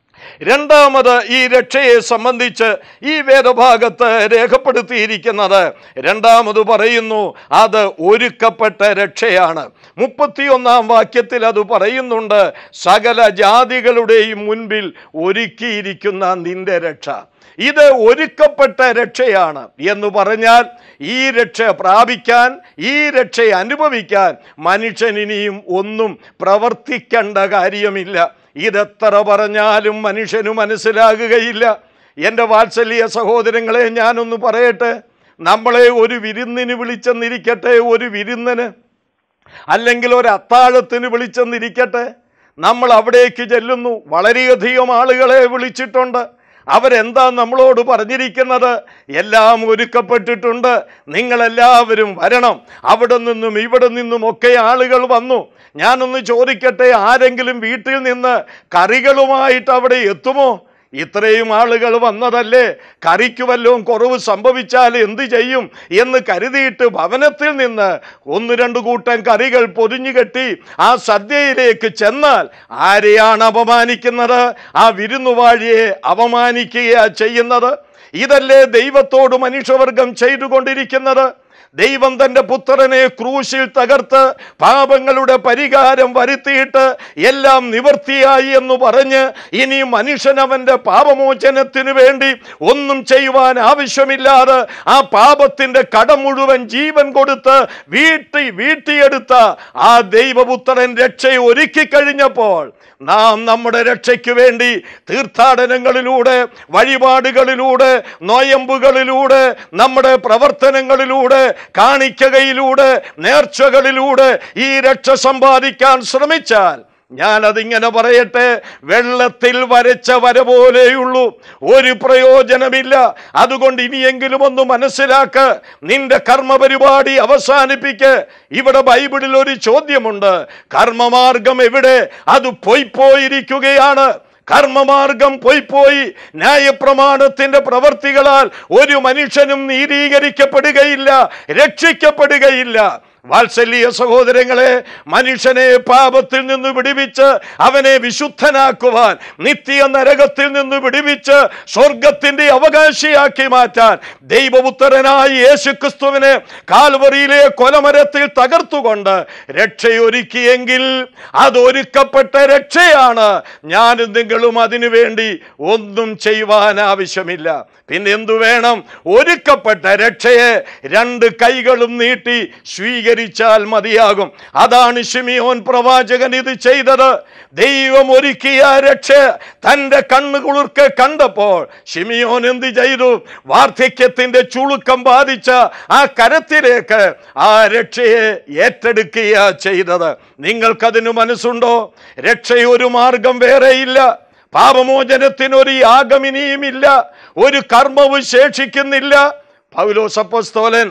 രണ്ടാമത് ഈ രക്ഷയെ സംബന്ധിച്ച് ഈ വേദഭാഗത്ത് രേഖപ്പെടുത്തിയിരിക്കുന്നത് രണ്ടാമത് പറയുന്നു അത് ഒരുക്കപ്പെട്ട രക്ഷയാണ് മുപ്പത്തിയൊന്നാം വാക്യത്തിൽ അത് പറയുന്നുണ്ട് സകല ജാതികളുടെയും മുൻപിൽ ഒരുക്കിയിരിക്കുന്ന നിന്റെ രക്ഷ ഇത് ഒരുക്കപ്പെട്ട രക്ഷയാണ് എന്ന് പറഞ്ഞാൽ ഈ രക്ഷ പ്രാപിക്കാൻ ഈ രക്ഷ അനുഭവിക്കാൻ മനുഷ്യൻ ഇനിയും ഒന്നും പ്രവർത്തിക്കേണ്ട കാര്യമില്ല ഇതെത്ര പറഞ്ഞാലും മനുഷ്യന് മനസ്സിലാകുകയില്ല എൻ്റെ വാത്സല്യ സഹോദരങ്ങളെ ഞാനൊന്ന് പറയട്ടെ നമ്മളെ ഒരു വിരുന്നിന് വിളിച്ചെന്നിരിക്കട്ടെ ഒരു വിരുന്നിന് അല്ലെങ്കിൽ ഒരു അത്താഴത്തിന് വിളിച്ചെന്നിരിക്കട്ടെ നമ്മൾ അവിടേക്ക് ചെല്ലുന്നു വളരെയധികം ആളുകളെ വിളിച്ചിട്ടുണ്ട് അവരെന്താ നമ്മളോട് പറഞ്ഞിരിക്കുന്നത് എല്ലാം ഒരുക്കപ്പെട്ടിട്ടുണ്ട് നിങ്ങളെല്ലാവരും വരണം അവിടെ നിന്നും ഇവിടെ നിന്നും ഒക്കെ ആളുകൾ വന്നു ഞാനൊന്ന് ചോദിക്കട്ടെ ആരെങ്കിലും വീട്ടിൽ നിന്ന് കറികളുമായിട്ട് അവിടെ എത്തുമോ ഇത്രയും ആളുകൾ വന്നതല്ലേ കറിക്ക് വല്ലതും കുറവ് സംഭവിച്ചാൽ എന്ത് ചെയ്യും എന്ന് കരുതിയിട്ട് ഭവനത്തിൽ നിന്ന് ഒന്ന് രണ്ട് കൂട്ടം കറികൾ പൊതിഞ്ഞു കെട്ടി ആ സദ്യയിലേക്ക് ചെന്നാൽ ആരെയാണ് അപമാനിക്കുന്നത് ആ വിരുന്നുവാഴിയെ അപമാനിക്കുകയാ ചെയ്യുന്നത് ഇതല്ലേ ദൈവത്തോട് മനുഷ്യവർഗം ചെയ്തുകൊണ്ടിരിക്കുന്നത് ദൈവം തന്റെ പുത്രനെ ക്രൂശിൽ തകർത്ത് പാപങ്ങളുടെ പരിഹാരം വരുത്തിയിട്ട് എല്ലാം നിവർത്തിയായി എന്ന് പറഞ്ഞ് ഇനി മനുഷ്യൻ അവന്റെ പാപമോചനത്തിന് വേണ്ടി ഒന്നും ചെയ്യുവാൻ ആവശ്യമില്ലാതെ ആ പാപത്തിന്റെ കടം മുഴുവൻ ജീവൻ കൊടുത്ത് വീട്ടി വീട്ടിയെടുത്ത ആ ദൈവപുത്രൻ രക്ഷ ഒരുക്കി കഴിഞ്ഞപ്പോൾ നാം നമ്മുടെ രക്ഷയ്ക്ക് വേണ്ടി തീർത്ഥാടനങ്ങളിലൂടെ വഴിപാടുകളിലൂടെ നോയമ്പുകളിലൂടെ നമ്മുടെ പ്രവർത്തനങ്ങളിലൂടെ കാണിക്കകയിലൂടെ നേർച്ചകളിലൂടെ ഈ രക്ഷ സമ്പാദിക്കാൻ ശ്രമിച്ചാൽ ഞാനതിങ്ങനെ പറയട്ടെ വെള്ളത്തിൽ വരച്ച വര പോലെയുള്ളൂ ഒരു പ്രയോജനമില്ല അതുകൊണ്ട് ഇനിയെങ്കിലും ഒന്ന് മനസ്സിലാക്ക് നിന്റെ കർമ്മപരിപാടി അവസാനിപ്പിക്ക് ഇവിടെ ബൈബിളിൽ ഒരു ചോദ്യമുണ്ട് കർമ്മമാർഗം എവിടെ അത് പോയിപ്പോയിരിക്കുകയാണ് കർമ്മമാർഗം പോയിപ്പോയി ന്യായപ്രമാണത്തിന്റെ പ്രവർത്തികളാൽ ഒരു മനുഷ്യനും നീതീകരിക്കപ്പെടുകയില്ല രക്ഷിക്കപ്പെടുകയില്ല വാത്സല്യ സഹോദരങ്ങളെ മനുഷ്യനെ പാപത്തിൽ നിന്ന് വിടുവിച്ച് അവനെ വിശുദ്ധനാക്കുവാൻ നിത്യ നരകത്തിൽ നിന്ന് വിടുവിച്ച് സ്വർഗത്തിന്റെ അവകാശിയാക്കി മാറ്റാൻ ദൈവപുത്രനായി യേശുക്രിസ്തുവിനെ കാൽവറിയിലെ കൊലമരത്തിൽ തകർത്തുകൊണ്ട് രക്ഷയൊരുക്കിയെങ്കിൽ അതൊരുക്കപ്പെട്ട രക്ഷയാണ് ഞാനും നിങ്ങളും അതിനു വേണ്ടി ഒന്നും ചെയ്യുവാൻ ആവശ്യമില്ല പിന്നെ എന്തു വേണം ഒരുക്കപ്പെട്ട രക്ഷയെ രണ്ട് കൈകളും നീട്ടി സ്വീകരിച്ചാൽ മതിയാകും അതാണ് ഷിമിയോൻ പ്രവാചകൻ ഇത് ചെയ്തത് ദൈവം ഒരുക്കിയ രക്ഷ തൻ്റെ കണ്ണുകുളിർക്കെ കണ്ടപ്പോൾ ഷിമിയോൻ എന്ത് ചെയ്തു വാർദ്ധക്യത്തിന്റെ ചുളുക്കം ബാധിച്ച ആ കരത്തിലേക്ക് ആ രക്ഷയെ ഏറ്റെടുക്കുക ചെയ്തത് നിങ്ങൾക്കതിന് മനസ്സുണ്ടോ രക്ഷയൊരു മാർഗം വേറെയില്ല പാപമോചനത്തിനൊരു യാഗം ഇനിയുമില്ല ഒരു കർമ്മവും ശേഷിക്കുന്നില്ല പൗലോസപ്പോസ്തോലൻ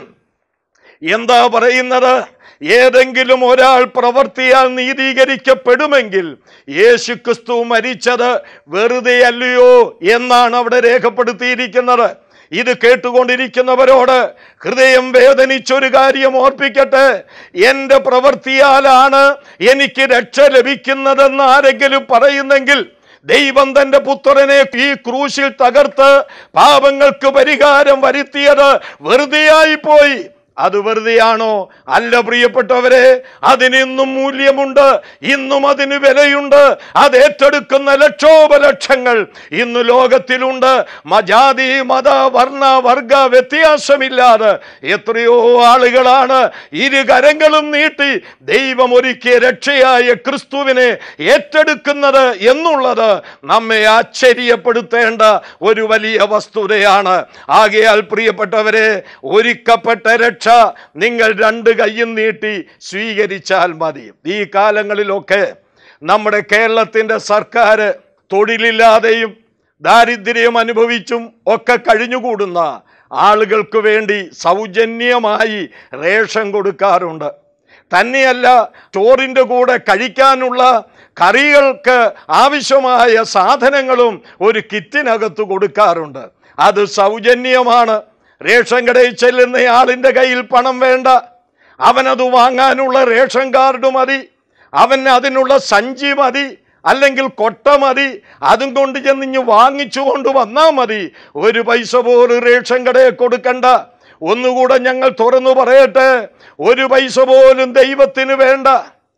എന്താ പറയുന്നത് ഏതെങ്കിലും ഒരാൾ പ്രവർത്തിയാൽ നീതീകരിക്കപ്പെടുമെങ്കിൽ യേശു ക്രിസ്തു മരിച്ചത് വെറുതെ അല്ലയോ എന്നാണ് അവിടെ രേഖപ്പെടുത്തിയിരിക്കുന്നത് ഇത് കേട്ടുകൊണ്ടിരിക്കുന്നവരോട് ഹൃദയം വേദനിച്ചൊരു കാര്യം ഓർപ്പിക്കട്ടെ എൻ്റെ പ്രവൃത്തിയാലാണ് എനിക്ക് രക്ഷ ലഭിക്കുന്നതെന്ന് ആരെങ്കിലും പറയുന്നെങ്കിൽ ദൈവം തന്റെ പുത്രനെ ഈ ക്രൂശിൽ തകർത്ത് പാപങ്ങൾക്ക് പരിഹാരം വരുത്തിയത് വെറുതെയായി പോയി അത് വെറുതെയാണോ അല്ല പ്രിയപ്പെട്ടവരെ അതിനിന്നും മൂല്യമുണ്ട് ഇന്നും അതിന് വിലയുണ്ട് അത് ഏറ്റെടുക്കുന്ന ലക്ഷോപലക്ഷങ്ങൾ ഇന്ന് ലോകത്തിലുണ്ട് മ- ജാതി മത വർണ്ണ വർഗ വ്യത്യാസമില്ലാതെ എത്രയോ ആളുകളാണ് ഇരു കരങ്ങളും നീട്ടി ദൈവം ഒരുക്കിയ രക്ഷയായ ക്രിസ്തുവിനെ ഏറ്റെടുക്കുന്നത് എന്നുള്ളത് നമ്മെ ആശ്ചര്യപ്പെടുത്തേണ്ട ഒരു വലിയ വസ്തുതയാണ് ആകയാൽ പ്രിയപ്പെട്ടവരെ ഒരുക്കപ്പെട്ട രക്ഷ നിങ്ങൾ രണ്ട് കൈയും നീട്ടി സ്വീകരിച്ചാൽ മതി ഈ കാലങ്ങളിലൊക്കെ നമ്മുടെ കേരളത്തിൻ്റെ സർക്കാർ തൊഴിലില്ലാതെയും ദാരിദ്ര്യം അനുഭവിച്ചും ഒക്കെ കഴിഞ്ഞുകൂടുന്ന ആളുകൾക്ക് വേണ്ടി സൗജന്യമായി റേഷൻ കൊടുക്കാറുണ്ട് തന്നെയല്ല ചോറിൻ്റെ കൂടെ കഴിക്കാനുള്ള കറികൾക്ക് ആവശ്യമായ സാധനങ്ങളും ഒരു കിറ്റിനകത്ത് കൊടുക്കാറുണ്ട് അത് സൗജന്യമാണ് റേഷൻ കടയിൽ ചെല്ലുന്ന ആളിൻ്റെ കയ്യിൽ പണം വേണ്ട അവനത് വാങ്ങാനുള്ള റേഷൻ കാർഡ് മതി അവന് അതിനുള്ള സഞ്ചി മതി അല്ലെങ്കിൽ കൊട്ട മതി അതും കൊണ്ട് ചെന്ന് ഇഞ്ഞ് വാങ്ങിച്ചു കൊണ്ട് വന്നാൽ മതി ഒരു പൈസ പോലും റേഷൻ കടയിൽ കൊടുക്കണ്ട ഒന്നുകൂടെ ഞങ്ങൾ തുറന്നു പറയട്ടെ ഒരു പൈസ പോലും ദൈവത്തിന് വേണ്ട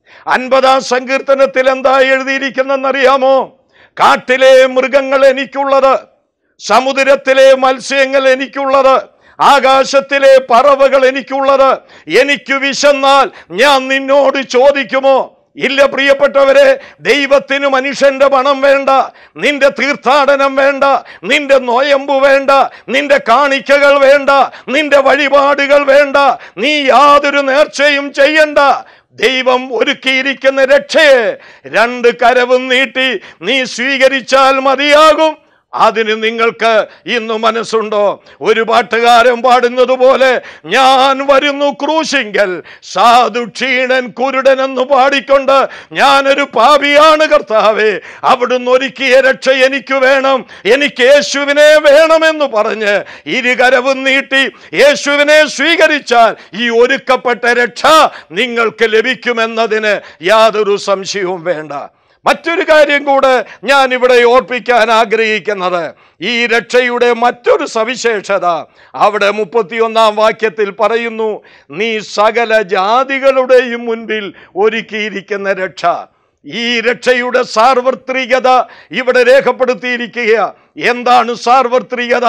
അൻപതാം സങ്കീർത്തനത്തിൽ എന്താ എഴുതിയിരിക്കുന്നെന്നറിയാമോ കാട്ടിലെ മൃഗങ്ങൾ എനിക്കുള്ളത് സമുദ്രത്തിലെ മത്സ്യങ്ങൾ എനിക്കുള്ളത് ആകാശത്തിലെ പറവകൾ എനിക്കുള്ളത് എനിക്ക് വിശന്നാൽ ഞാൻ നിന്നോട് ചോദിക്കുമോ ഇല്ല പ്രിയപ്പെട്ടവരെ ദൈവത്തിന് മനുഷ്യന്റെ പണം വേണ്ട നിന്റെ തീർത്ഥാടനം വേണ്ട നിന്റെ നോയമ്പ് വേണ്ട നിന്റെ കാണിക്കകൾ വേണ്ട നിന്റെ വഴിപാടുകൾ വേണ്ട നീ യാതൊരു നേർച്ചയും ചെയ്യണ്ട ദൈവം ഒരുക്കിയിരിക്കുന്ന രക്ഷയെ രണ്ട് കരവും നീട്ടി നീ സ്വീകരിച്ചാൽ മതിയാകും അതിന് നിങ്ങൾക്ക് ഇന്ന് മനസ്സുണ്ടോ ഒരു പാട്ടുകാരൻ പാടുന്നത് പോലെ ഞാൻ വരുന്നു ക്രൂശിങ്കൽ സാധു ക്ഷീണൻ കുരുടൻ എന്ന് പാടിക്കൊണ്ട് ഞാനൊരു പാപിയാണ് കർത്താവേ അവിടുന്ന് ഒരുക്കിയ രക്ഷ എനിക്ക് വേണം എനിക്ക് യേശുവിനെ വേണമെന്ന് പറഞ്ഞ് ഇരുകരവും നീട്ടി യേശുവിനെ സ്വീകരിച്ചാൽ ഈ ഒരുക്കപ്പെട്ട രക്ഷ നിങ്ങൾക്ക് ലഭിക്കുമെന്നതിന് യാതൊരു സംശയവും വേണ്ട മറ്റൊരു കാര്യം കൂടെ ഞാൻ ഇവിടെ ഓർപ്പിക്കാൻ ആഗ്രഹിക്കുന്നത് ഈ രക്ഷയുടെ മറ്റൊരു സവിശേഷത അവിടെ മുപ്പത്തിയൊന്നാം വാക്യത്തിൽ പറയുന്നു നീ സകല ജാതികളുടെയും മുൻപിൽ ഒരുക്കിയിരിക്കുന്ന രക്ഷ ഈ രക്ഷയുടെ സാർവത്രികത ഇവിടെ രേഖപ്പെടുത്തിയിരിക്കുക എന്താണ് സാർവത്രികത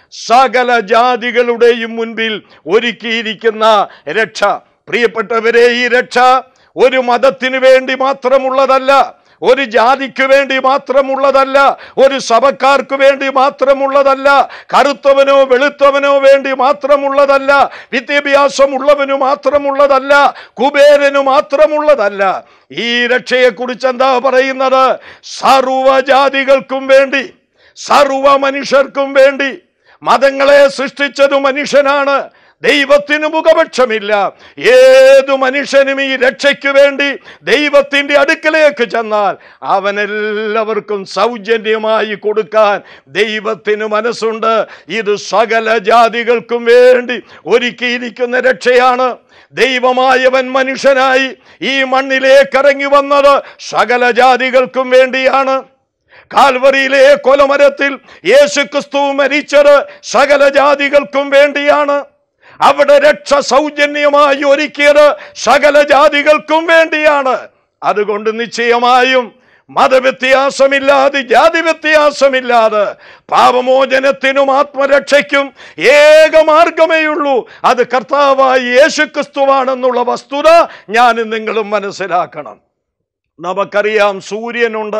സകല ജാതികളുടെയും മുൻപിൽ ഒരുക്കിയിരിക്കുന്ന രക്ഷ പ്രിയപ്പെട്ടവരെ ഈ രക്ഷ ഒരു മതത്തിന് വേണ്ടി മാത്രമുള്ളതല്ല ഒരു ജാതിക്ക് വേണ്ടി മാത്രമുള്ളതല്ല ഒരു സഭക്കാർക്ക് വേണ്ടി മാത്രമുള്ളതല്ല കറുത്തവനോ വെളുത്തവനോ വേണ്ടി മാത്രമുള്ളതല്ല വിദ്യാഭ്യാസം ഉള്ളവനു മാത്രമുള്ളതല്ല കുബേരനു മാത്രമുള്ളതല്ല ഈ രക്ഷയെക്കുറിച്ച് എന്താ പറയുന്നത് സർവജാതികൾക്കും വേണ്ടി സർവ മനുഷ്യർക്കും വേണ്ടി മതങ്ങളെ സൃഷ്ടിച്ചത് മനുഷ്യനാണ് ദൈവത്തിന് മുഖപക്ഷമില്ല ഏതു മനുഷ്യനും ഈ രക്ഷയ്ക്ക് വേണ്ടി ദൈവത്തിന്റെ അടുക്കലേക്ക് ചെന്നാൽ അവനെല്ലാവർക്കും സൗജന്യമായി കൊടുക്കാൻ ദൈവത്തിന് മനസ്സുണ്ട് ഇത് സകല ജാതികൾക്കും വേണ്ടി ഒരുക്കിയിരിക്കുന്ന രക്ഷയാണ് ദൈവമായവൻ മനുഷ്യനായി ഈ മണ്ണിലേക്ക് ഇറങ്ങി വന്നത് സകല ജാതികൾക്കും വേണ്ടിയാണ് കാൽവറിയിലെ കൊലമരത്തിൽ യേശു ക്രിസ്തു മരിച്ചത് സകല ജാതികൾക്കും വേണ്ടിയാണ് അവിടെ രക്ഷ സൗജന്യമായി ഒരുക്കിയത് സകല ജാതികൾക്കും വേണ്ടിയാണ് അതുകൊണ്ട് നിശ്ചയമായും മതവ്യത്യാസമില്ലാതെ ജാതി വ്യത്യാസമില്ലാതെ പാപമോചനത്തിനും ആത്മരക്ഷയ്ക്കും ഏക മാർഗമേയുള്ളൂ അത് കർത്താവായ യേശുക്രിസ്തുവാണെന്നുള്ള വസ്തുത ഞാൻ നിങ്ങളും മനസ്സിലാക്കണം നമുക്കറിയാം സൂര്യനുണ്ട്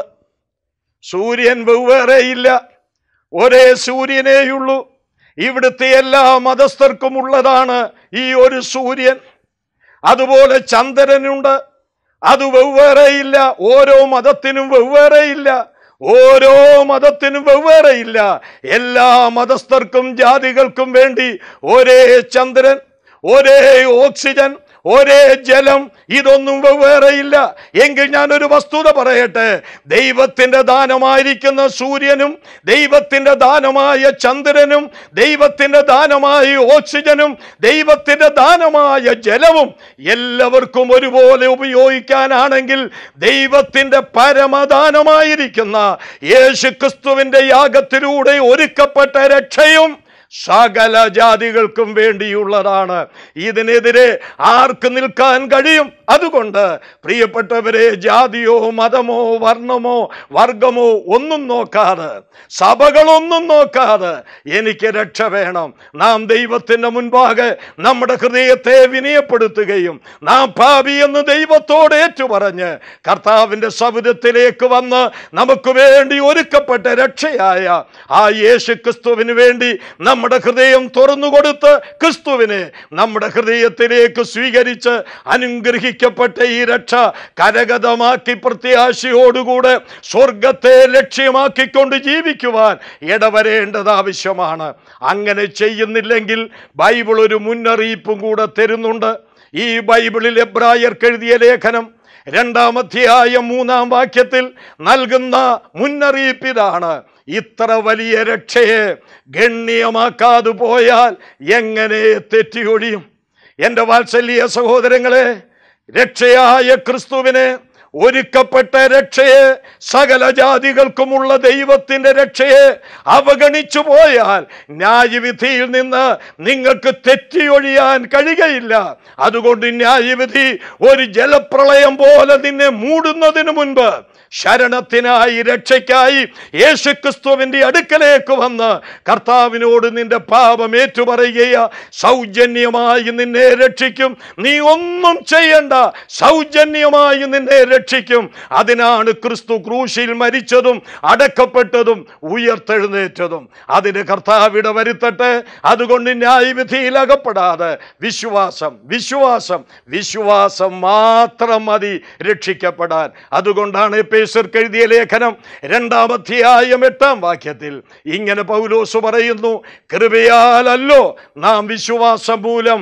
സൂര്യൻ വെവ്വേറെയില്ല ഒരേ സൂര്യനേയുള്ളൂ ഇവിടുത്തെ എല്ലാ മതസ്ഥർക്കും ഉള്ളതാണ് ഈ ഒരു സൂര്യൻ അതുപോലെ ചന്ദ്രനുണ്ട് അത് വെവ്വേറെയില്ല ഓരോ മതത്തിനും വെവ്വേറെയില്ല ഓരോ മതത്തിനും വെവ്വേറെയില്ല എല്ലാ മതസ്ഥർക്കും ജാതികൾക്കും വേണ്ടി ഒരേ ചന്ദ്രൻ ഒരേ ഓക്സിജൻ ഒരേ ജലം ഇതൊന്നും വെവ്വേറെയില്ല എങ്കിൽ ഞാനൊരു വസ്തുത പറയട്ടെ ദൈവത്തിന്റെ ദാനമായിരിക്കുന്ന സൂര്യനും ദൈവത്തിന്റെ ദാനമായ ചന്ദ്രനും ദൈവത്തിന്റെ ദാനമായ ഓക്സിജനും ദൈവത്തിന്റെ ദാനമായ ജലവും എല്ലാവർക്കും ഒരുപോലെ ഉപയോഗിക്കാനാണെങ്കിൽ ദൈവത്തിന്റെ പരമദാനമായിരിക്കുന്ന യേശു ക്രിസ്തുവിന്റെ യാഗത്തിലൂടെ ഒരുക്കപ്പെട്ട രക്ഷയും സകല ജാതികൾക്കും വേണ്ടിയുള്ളതാണ് ഇതിനെതിരെ ആർക്ക് നിൽക്കാൻ കഴിയും അതുകൊണ്ട് പ്രിയപ്പെട്ടവരെ ജാതിയോ മതമോ വർണ്ണമോ വർഗമോ ഒന്നും നോക്കാതെ സഭകളൊന്നും നോക്കാതെ എനിക്ക് രക്ഷ വേണം നാം ദൈവത്തിന്റെ മുൻപാകെ നമ്മുടെ ഹൃദയത്തെ വിനയപ്പെടുത്തുകയും നാം ഭാവി എന്ന് ദൈവത്തോട് ഏറ്റുപറഞ്ഞ് കർത്താവിന്റെ സൗരത്തിലേക്ക് വന്ന് നമുക്ക് വേണ്ടി ഒരുക്കപ്പെട്ട രക്ഷയായ ആ യേശു ക്രിസ്തുവിന് വേണ്ടി നമ്മുടെ ഹൃദയം തുറന്നു കൊടുത്ത് ക്രിസ്തുവിനെ നമ്മുടെ ഹൃദയത്തിലേക്ക് സ്വീകരിച്ച് അനുഗ്രഹിക്കപ്പെട്ട ഈ രക്ഷ കരഗതമാക്കി പ്രത്യാശയോടുകൂടെ സ്വർഗത്തെ ലക്ഷ്യമാക്കിക്കൊണ്ട് ജീവിക്കുവാൻ ഇടവരേണ്ടത് ആവശ്യമാണ് അങ്ങനെ ചെയ്യുന്നില്ലെങ്കിൽ ബൈബിൾ ഒരു മുന്നറിയിപ്പും കൂടെ തരുന്നുണ്ട് ഈ ബൈബിളിൽ എബ്രായർക്ക് എഴുതിയ ലേഖനം രണ്ടാം അധ്യായം മൂന്നാം വാക്യത്തിൽ നൽകുന്ന മുന്നറിയിപ്പ് ഇതാണ് ഇത്ര വലിയ രക്ഷയെ ഗണ്യമാക്കാതെ പോയാൽ എങ്ങനെ തെറ്റിയൊഴിയും എൻ്റെ വാത്സല്യ സഹോദരങ്ങളെ രക്ഷയായ ക്രിസ്തുവിനെ ഒരുക്കപ്പെട്ട രക്ഷയെ സകല ജാതികൾക്കുമുള്ള ദൈവത്തിന്റെ രക്ഷയെ അവഗണിച്ചു പോയാൽ ന്യായവിധിയിൽ നിന്ന് നിങ്ങൾക്ക് തെറ്റിയൊഴിയാൻ കഴിയുകയില്ല അതുകൊണ്ട് ന്യായവിധി ഒരു ജലപ്രളയം പോലെ നിന്നെ മൂടുന്നതിന് മുൻപ് ശരണത്തിനായി രക്ഷയ്ക്കായി യേശുക്രിസ്തുവിന്റെ അടുക്കലേക്ക് വന്ന് കർത്താവിനോട് നിന്റെ പാപം ഏറ്റുപറയുക സൗജന്യമായി നിന്നെ രക്ഷിക്കും നീ ഒന്നും ചെയ്യണ്ട സൗജന്യമായി നിന്നെ രക്ഷിക്കും അതിനാണ് ക്രിസ്തു ക്രൂശിൽ മരിച്ചതും അടക്കപ്പെട്ടതും ഉയർത്തെഴുന്നേറ്റതും അതിന് കർത്താവിട വരുത്തട്ടെ അതുകൊണ്ട് ന്യായവിധിയിൽ അകപ്പെടാതെ വിശ്വാസം വിശ്വാസം വിശ്വാസം മാത്രം മതി രക്ഷിക്കപ്പെടാൻ അതുകൊണ്ടാണ് എപ്പേസർക്ക് എഴുതിയ ലേഖനം രണ്ടാം അധ്യായം എട്ടാം വാക്യത്തിൽ ഇങ്ങനെ പൗലോസ് പറയുന്നു കൃപയാലല്ലോ നാം വിശ്വാസം മൂലം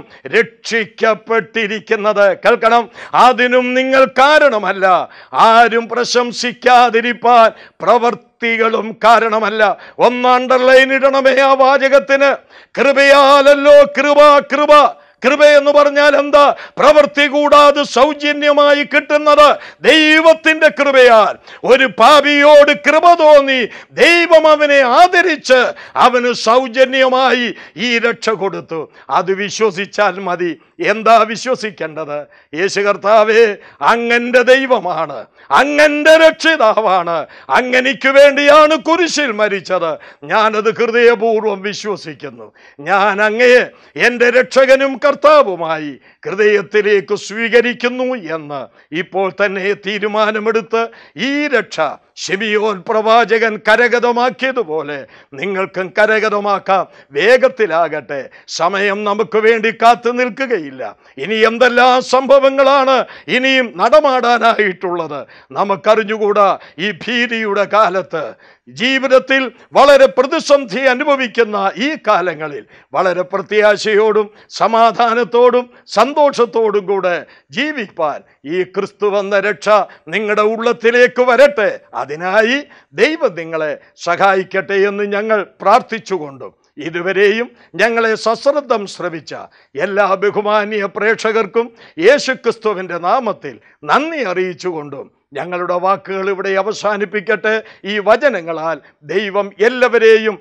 രക്ഷിക്കപ്പെട്ടിരിക്കുന്നത് കേൾക്കണം അതിനും നിങ്ങൾ കാരണമല്ല ആരും പ്രശംസിക്കാതിരിപ്പാൻ പ്രവർത്തികളും കാരണമല്ല ഒന്ന് അണ്ടർലൈൻ ഇടണമേ ആ വാചകത്തിന് കൃപയാലല്ലോ കൃപ കൃപ കൃപ എന്ന് പറഞ്ഞാൽ എന്താ പ്രവൃത്തി കൂടാതെ സൗജന്യമായി കിട്ടുന്നത് ദൈവത്തിന്റെ കൃപയാൽ ഒരു പാപിയോട് കൃപ തോന്നി ദൈവം അവനെ ആദരിച്ച് അവന് സൗജന്യമായി ഈ രക്ഷ കൊടുത്തു അത് വിശ്വസിച്ചാൽ മതി എന്താ വിശ്വസിക്കേണ്ടത് യേശു കർത്താവേ അങ്ങന്റെ ദൈവമാണ് അങ്ങന്റെ രക്ഷിതാവാണ് അങ്ങനിക്ക് വേണ്ടിയാണ് കുരിശിൽ മരിച്ചത് ഞാനത് ഹൃദയപൂർവ്വം വിശ്വസിക്കുന്നു ഞാൻ അങ്ങയെ എൻ്റെ രക്ഷകനും കർത്താവുമായി ഹൃദയത്തിലേക്ക് സ്വീകരിക്കുന്നു എന്ന് ഇപ്പോൾ തന്നെ തീരുമാനമെടുത്ത് ഈ രക്ഷ ഷെമിയോൻ പ്രവാചകൻ കരഗതമാക്കിയതുപോലെ നിങ്ങൾക്കും കരഗതമാക്കാം വേഗത്തിലാകട്ടെ സമയം നമുക്ക് വേണ്ടി കാത്തു നിൽക്കുകയില്ല ഇനി എന്തെല്ലാം സംഭവങ്ങളാണ് ഇനിയും നടമാടാനായിട്ടുള്ളത് നമുക്കറിഞ്ഞുകൂടാ ഈ ഭീതിയുടെ കാലത്ത് ജീവിതത്തിൽ വളരെ പ്രതിസന്ധി അനുഭവിക്കുന്ന ഈ കാലങ്ങളിൽ വളരെ പ്രത്യാശയോടും സമാധാനത്തോടും സന്തോഷത്തോടും കൂടെ ജീവിപ്പാൻ ഈ ക്രിസ്തു വന്ന രക്ഷ നിങ്ങളുടെ ഉള്ളത്തിലേക്ക് വരട്ടെ അതിനായി ദൈവം നിങ്ങളെ സഹായിക്കട്ടെ എന്ന് ഞങ്ങൾ പ്രാർത്ഥിച്ചുകൊണ്ടും ഇതുവരെയും ഞങ്ങളെ സശ്രദ്ധം ശ്രവിച്ച എല്ലാ ബഹുമാനീയ പ്രേക്ഷകർക്കും യേശുക്രിസ്തുവിൻ്റെ നാമത്തിൽ നന്ദി അറിയിച്ചുകൊണ്ടും ഞങ്ങളുടെ വാക്കുകൾ ഇവിടെ അവസാനിപ്പിക്കട്ടെ ഈ വചനങ്ങളാൽ ദൈവം എല്ലാവരെയും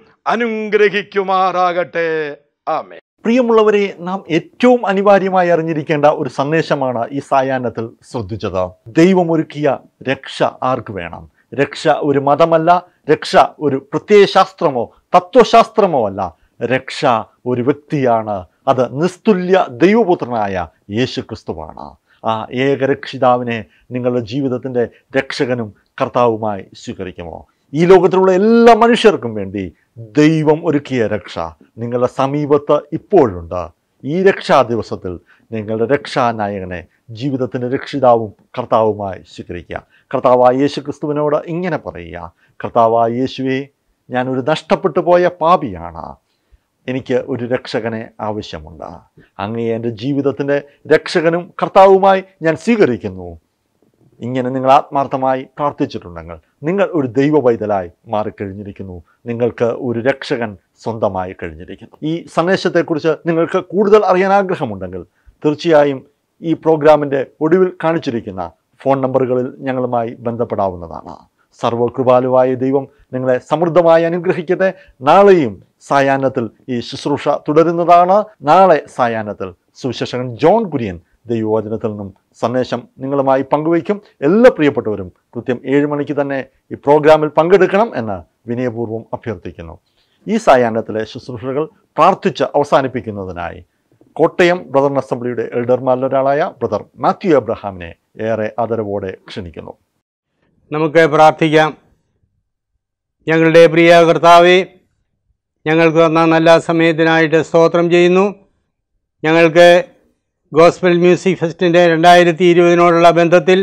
അനുഗ്രഹിക്കുമാറാകട്ടെ ആമേ പ്രിയമുള്ളവരെ നാം ഏറ്റവും അനിവാര്യമായി അറിഞ്ഞിരിക്കേണ്ട ഒരു സന്ദേശമാണ് ഈ സായാഹ്നത്തിൽ ശ്രദ്ധിച്ചത് ദൈവം ഒരുക്കിയ രക്ഷ ആർക്ക് വേണം രക്ഷ ഒരു മതമല്ല രക്ഷ ഒരു പ്രത്യയശാസ്ത്രമോ തത്വശാസ്ത്രമോ അല്ല രക്ഷ ഒരു വ്യക്തിയാണ് അത് നിസ്തുല്യ ദൈവപുത്രനായ യേശു ക്രിസ്തുവാണ് ആ ഏകരക്ഷിതാവിനെ നിങ്ങളുടെ ജീവിതത്തിൻ്റെ രക്ഷകനും കർത്താവുമായി സ്വീകരിക്കുമോ ഈ ലോകത്തിലുള്ള എല്ലാ മനുഷ്യർക്കും വേണ്ടി ദൈവം ഒരുക്കിയ രക്ഷ നിങ്ങളുടെ സമീപത്ത് ഇപ്പോഴുണ്ട് ഈ രക്ഷാ ദിവസത്തിൽ നിങ്ങളുടെ രക്ഷാനായകനെ ജീവിതത്തിൻ്റെ രക്ഷിതാവും കർത്താവുമായി സ്വീകരിക്കുക കർത്താവായ യേശു ക്രിസ്തുവിനോട് ഇങ്ങനെ പറയുക കർത്താവായ യേശുവെ ഞാനൊരു നഷ്ടപ്പെട്ടു പോയ പാപിയാണ് എനിക്ക് ഒരു രക്ഷകനെ ആവശ്യമുണ്ട് അങ്ങേ എൻ്റെ ജീവിതത്തിൻ്റെ രക്ഷകനും കർത്താവുമായി ഞാൻ സ്വീകരിക്കുന്നു ഇങ്ങനെ നിങ്ങൾ ആത്മാർത്ഥമായി പ്രാർത്ഥിച്ചിട്ടുണ്ടെങ്കിൽ നിങ്ങൾ ഒരു ദൈവ പൈതലായി മാറിക്കഴിഞ്ഞിരിക്കുന്നു നിങ്ങൾക്ക് ഒരു രക്ഷകൻ സ്വന്തമായി കഴിഞ്ഞിരിക്കുന്നു ഈ സന്ദേശത്തെക്കുറിച്ച് നിങ്ങൾക്ക് കൂടുതൽ അറിയാൻ ആഗ്രഹമുണ്ടെങ്കിൽ തീർച്ചയായും ഈ പ്രോഗ്രാമിൻ്റെ ഒടുവിൽ കാണിച്ചിരിക്കുന്ന ഫോൺ നമ്പറുകളിൽ ഞങ്ങളുമായി ബന്ധപ്പെടാവുന്നതാണ് സർവകൃപാലുവായ ദൈവം നിങ്ങളെ സമൃദ്ധമായി അനുഗ്രഹിക്കട്ടെ നാളെയും സായാഹ്നത്തിൽ ഈ ശുശ്രൂഷ തുടരുന്നതാണ് നാളെ സായാഹ്നത്തിൽ സുവിശേഷകൻ ജോൺ കുര്യൻ ദൈവവചനത്തിൽ നിന്നും സന്ദേശം നിങ്ങളുമായി പങ്കുവയ്ക്കും എല്ലാ പ്രിയപ്പെട്ടവരും കൃത്യം ഏഴ് മണിക്ക് തന്നെ ഈ പ്രോഗ്രാമിൽ പങ്കെടുക്കണം എന്ന് വിനയപൂർവ്വം അഭ്യർത്ഥിക്കുന്നു ഈ സായാഹ്നത്തിലെ ശുശ്രൂഷകൾ പ്രാർത്ഥിച്ച് അവസാനിപ്പിക്കുന്നതിനായി കോട്ടയം ബ്രദർ അസംബ്ലിയുടെ എൽഡർമാരിൽ ഒരാളായ ബ്രദർ മാത്യു എബ്രഹാമിനെ ഏറെ ആദരവോടെ ക്ഷണിക്കുന്നു നമുക്ക് പ്രാർത്ഥിക്കാം ഞങ്ങളുടെ പ്രിയ കർത്താവെ ഞങ്ങൾക്ക് തന്ന നല്ല സമയത്തിനായിട്ട് സ്തോത്രം ചെയ്യുന്നു ഞങ്ങൾക്ക് ഗോസ്ബൽ മ്യൂസിക് ഫെസ്റ്റിൻ്റെ രണ്ടായിരത്തി ഇരുപതിനോടുള്ള ബന്ധത്തിൽ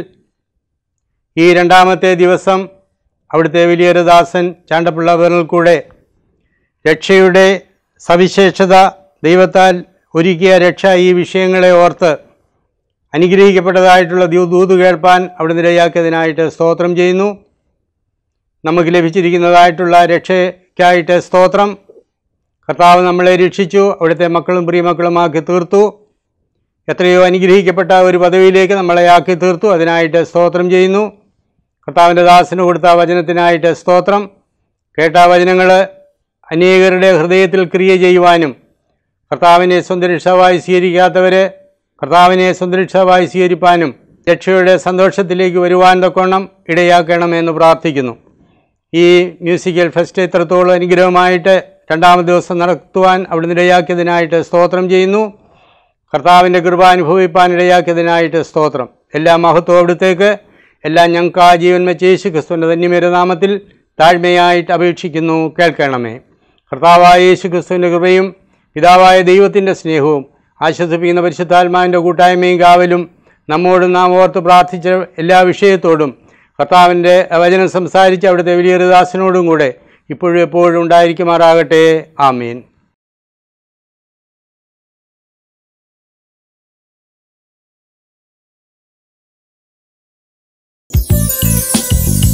ഈ രണ്ടാമത്തെ ദിവസം അവിടുത്തെ വലിയൊരു ദാസൻ ചാണ്ടപ്പിള്ള പേരിൽ കൂടെ രക്ഷയുടെ സവിശേഷത ദൈവത്താൽ ഒരുക്കിയ രക്ഷ ഈ വിഷയങ്ങളെ ഓർത്ത് അനുഗ്രഹിക്കപ്പെട്ടതായിട്ടുള്ള ദൂ- ദൂത് കേൾപ്പാൻ അവിടുന്ന് ഇടയാക്കിയതിനായിട്ട് സ്തോത്രം ചെയ്യുന്നു നമുക്ക് ലഭിച്ചിരിക്കുന്നതായിട്ടുള്ള രക്ഷയ്ക്കായിട്ട് സ്തോത്രം കർത്താവ് നമ്മളെ രക്ഷിച്ചു അവിടുത്തെ മക്കളും പ്രിയമക്കളുമാക്കി തീർത്തു എത്രയോ അനുഗ്രഹിക്കപ്പെട്ട ഒരു പദവിയിലേക്ക് നമ്മളെ ആക്കി തീർത്തു അതിനായിട്ട് സ്തോത്രം ചെയ്യുന്നു കർത്താവിൻ്റെ ദാസന് കൊടുത്ത വചനത്തിനായിട്ട് സ്തോത്രം കേട്ട വചനങ്ങൾ അനേകരുടെ ഹൃദയത്തിൽ ക്രിയ ചെയ്യുവാനും കർത്താവിനെ സ്വന്തം രക്ഷാവായി സ്വീകരിക്കാത്തവർ കർത്താവിനെ സ്വന്തം രക്ഷാവായി സ്വീകരിപ്പാനും രക്ഷയുടെ സന്തോഷത്തിലേക്ക് വരുവാൻ തക്കോണം ഇടയാക്കണമെന്ന് പ്രാർത്ഥിക്കുന്നു ഈ മ്യൂസിക്കൽ ഫെസ്റ്റ് എത്രത്തോളം അനുഗ്രഹമായിട്ട് രണ്ടാമത് ദിവസം നടത്തുവാൻ അവിടുന്ന് ഇടയാക്കിയതിനായിട്ട് സ്തോത്രം ചെയ്യുന്നു കർത്താവിൻ്റെ കൃപ അനുഭവിപ്പാൻ ഇടയാക്കിയതിനായിട്ട് സ്തോത്രം എല്ലാ മഹത്വം അവിടുത്തേക്ക് എല്ലാം ഞങ്ങൾക്ക് ആ ജീവൻ വെച്ച് യേശു ക്രിസ്തുവിൻ്റെ ധന്യമേറെ നാമത്തിൽ താഴ്മയായിട്ട് അപേക്ഷിക്കുന്നു കേൾക്കണമേ കർത്താവായ യേശു ക്രിസ്തുവിൻ്റെ കൃപയും പിതാവായ ദൈവത്തിൻ്റെ സ്നേഹവും ആശ്വസിപ്പിക്കുന്ന പരിശുദ്ധാത്മാവിൻ്റെ കൂട്ടായ്മയും കാവലും നമ്മോടും നാം ഓർത്ത് പ്രാർത്ഥിച്ച എല്ലാ വിഷയത്തോടും കർത്താവിൻ്റെ വചനം സംസാരിച്ച് അവിടുത്തെ വലിയൊരു ദാസനോടും കൂടെ ഇപ്പോഴും എപ്പോഴും ഉണ്ടായിരിക്കുമാറാകട്ടെ ആമീൻ യേശുവേ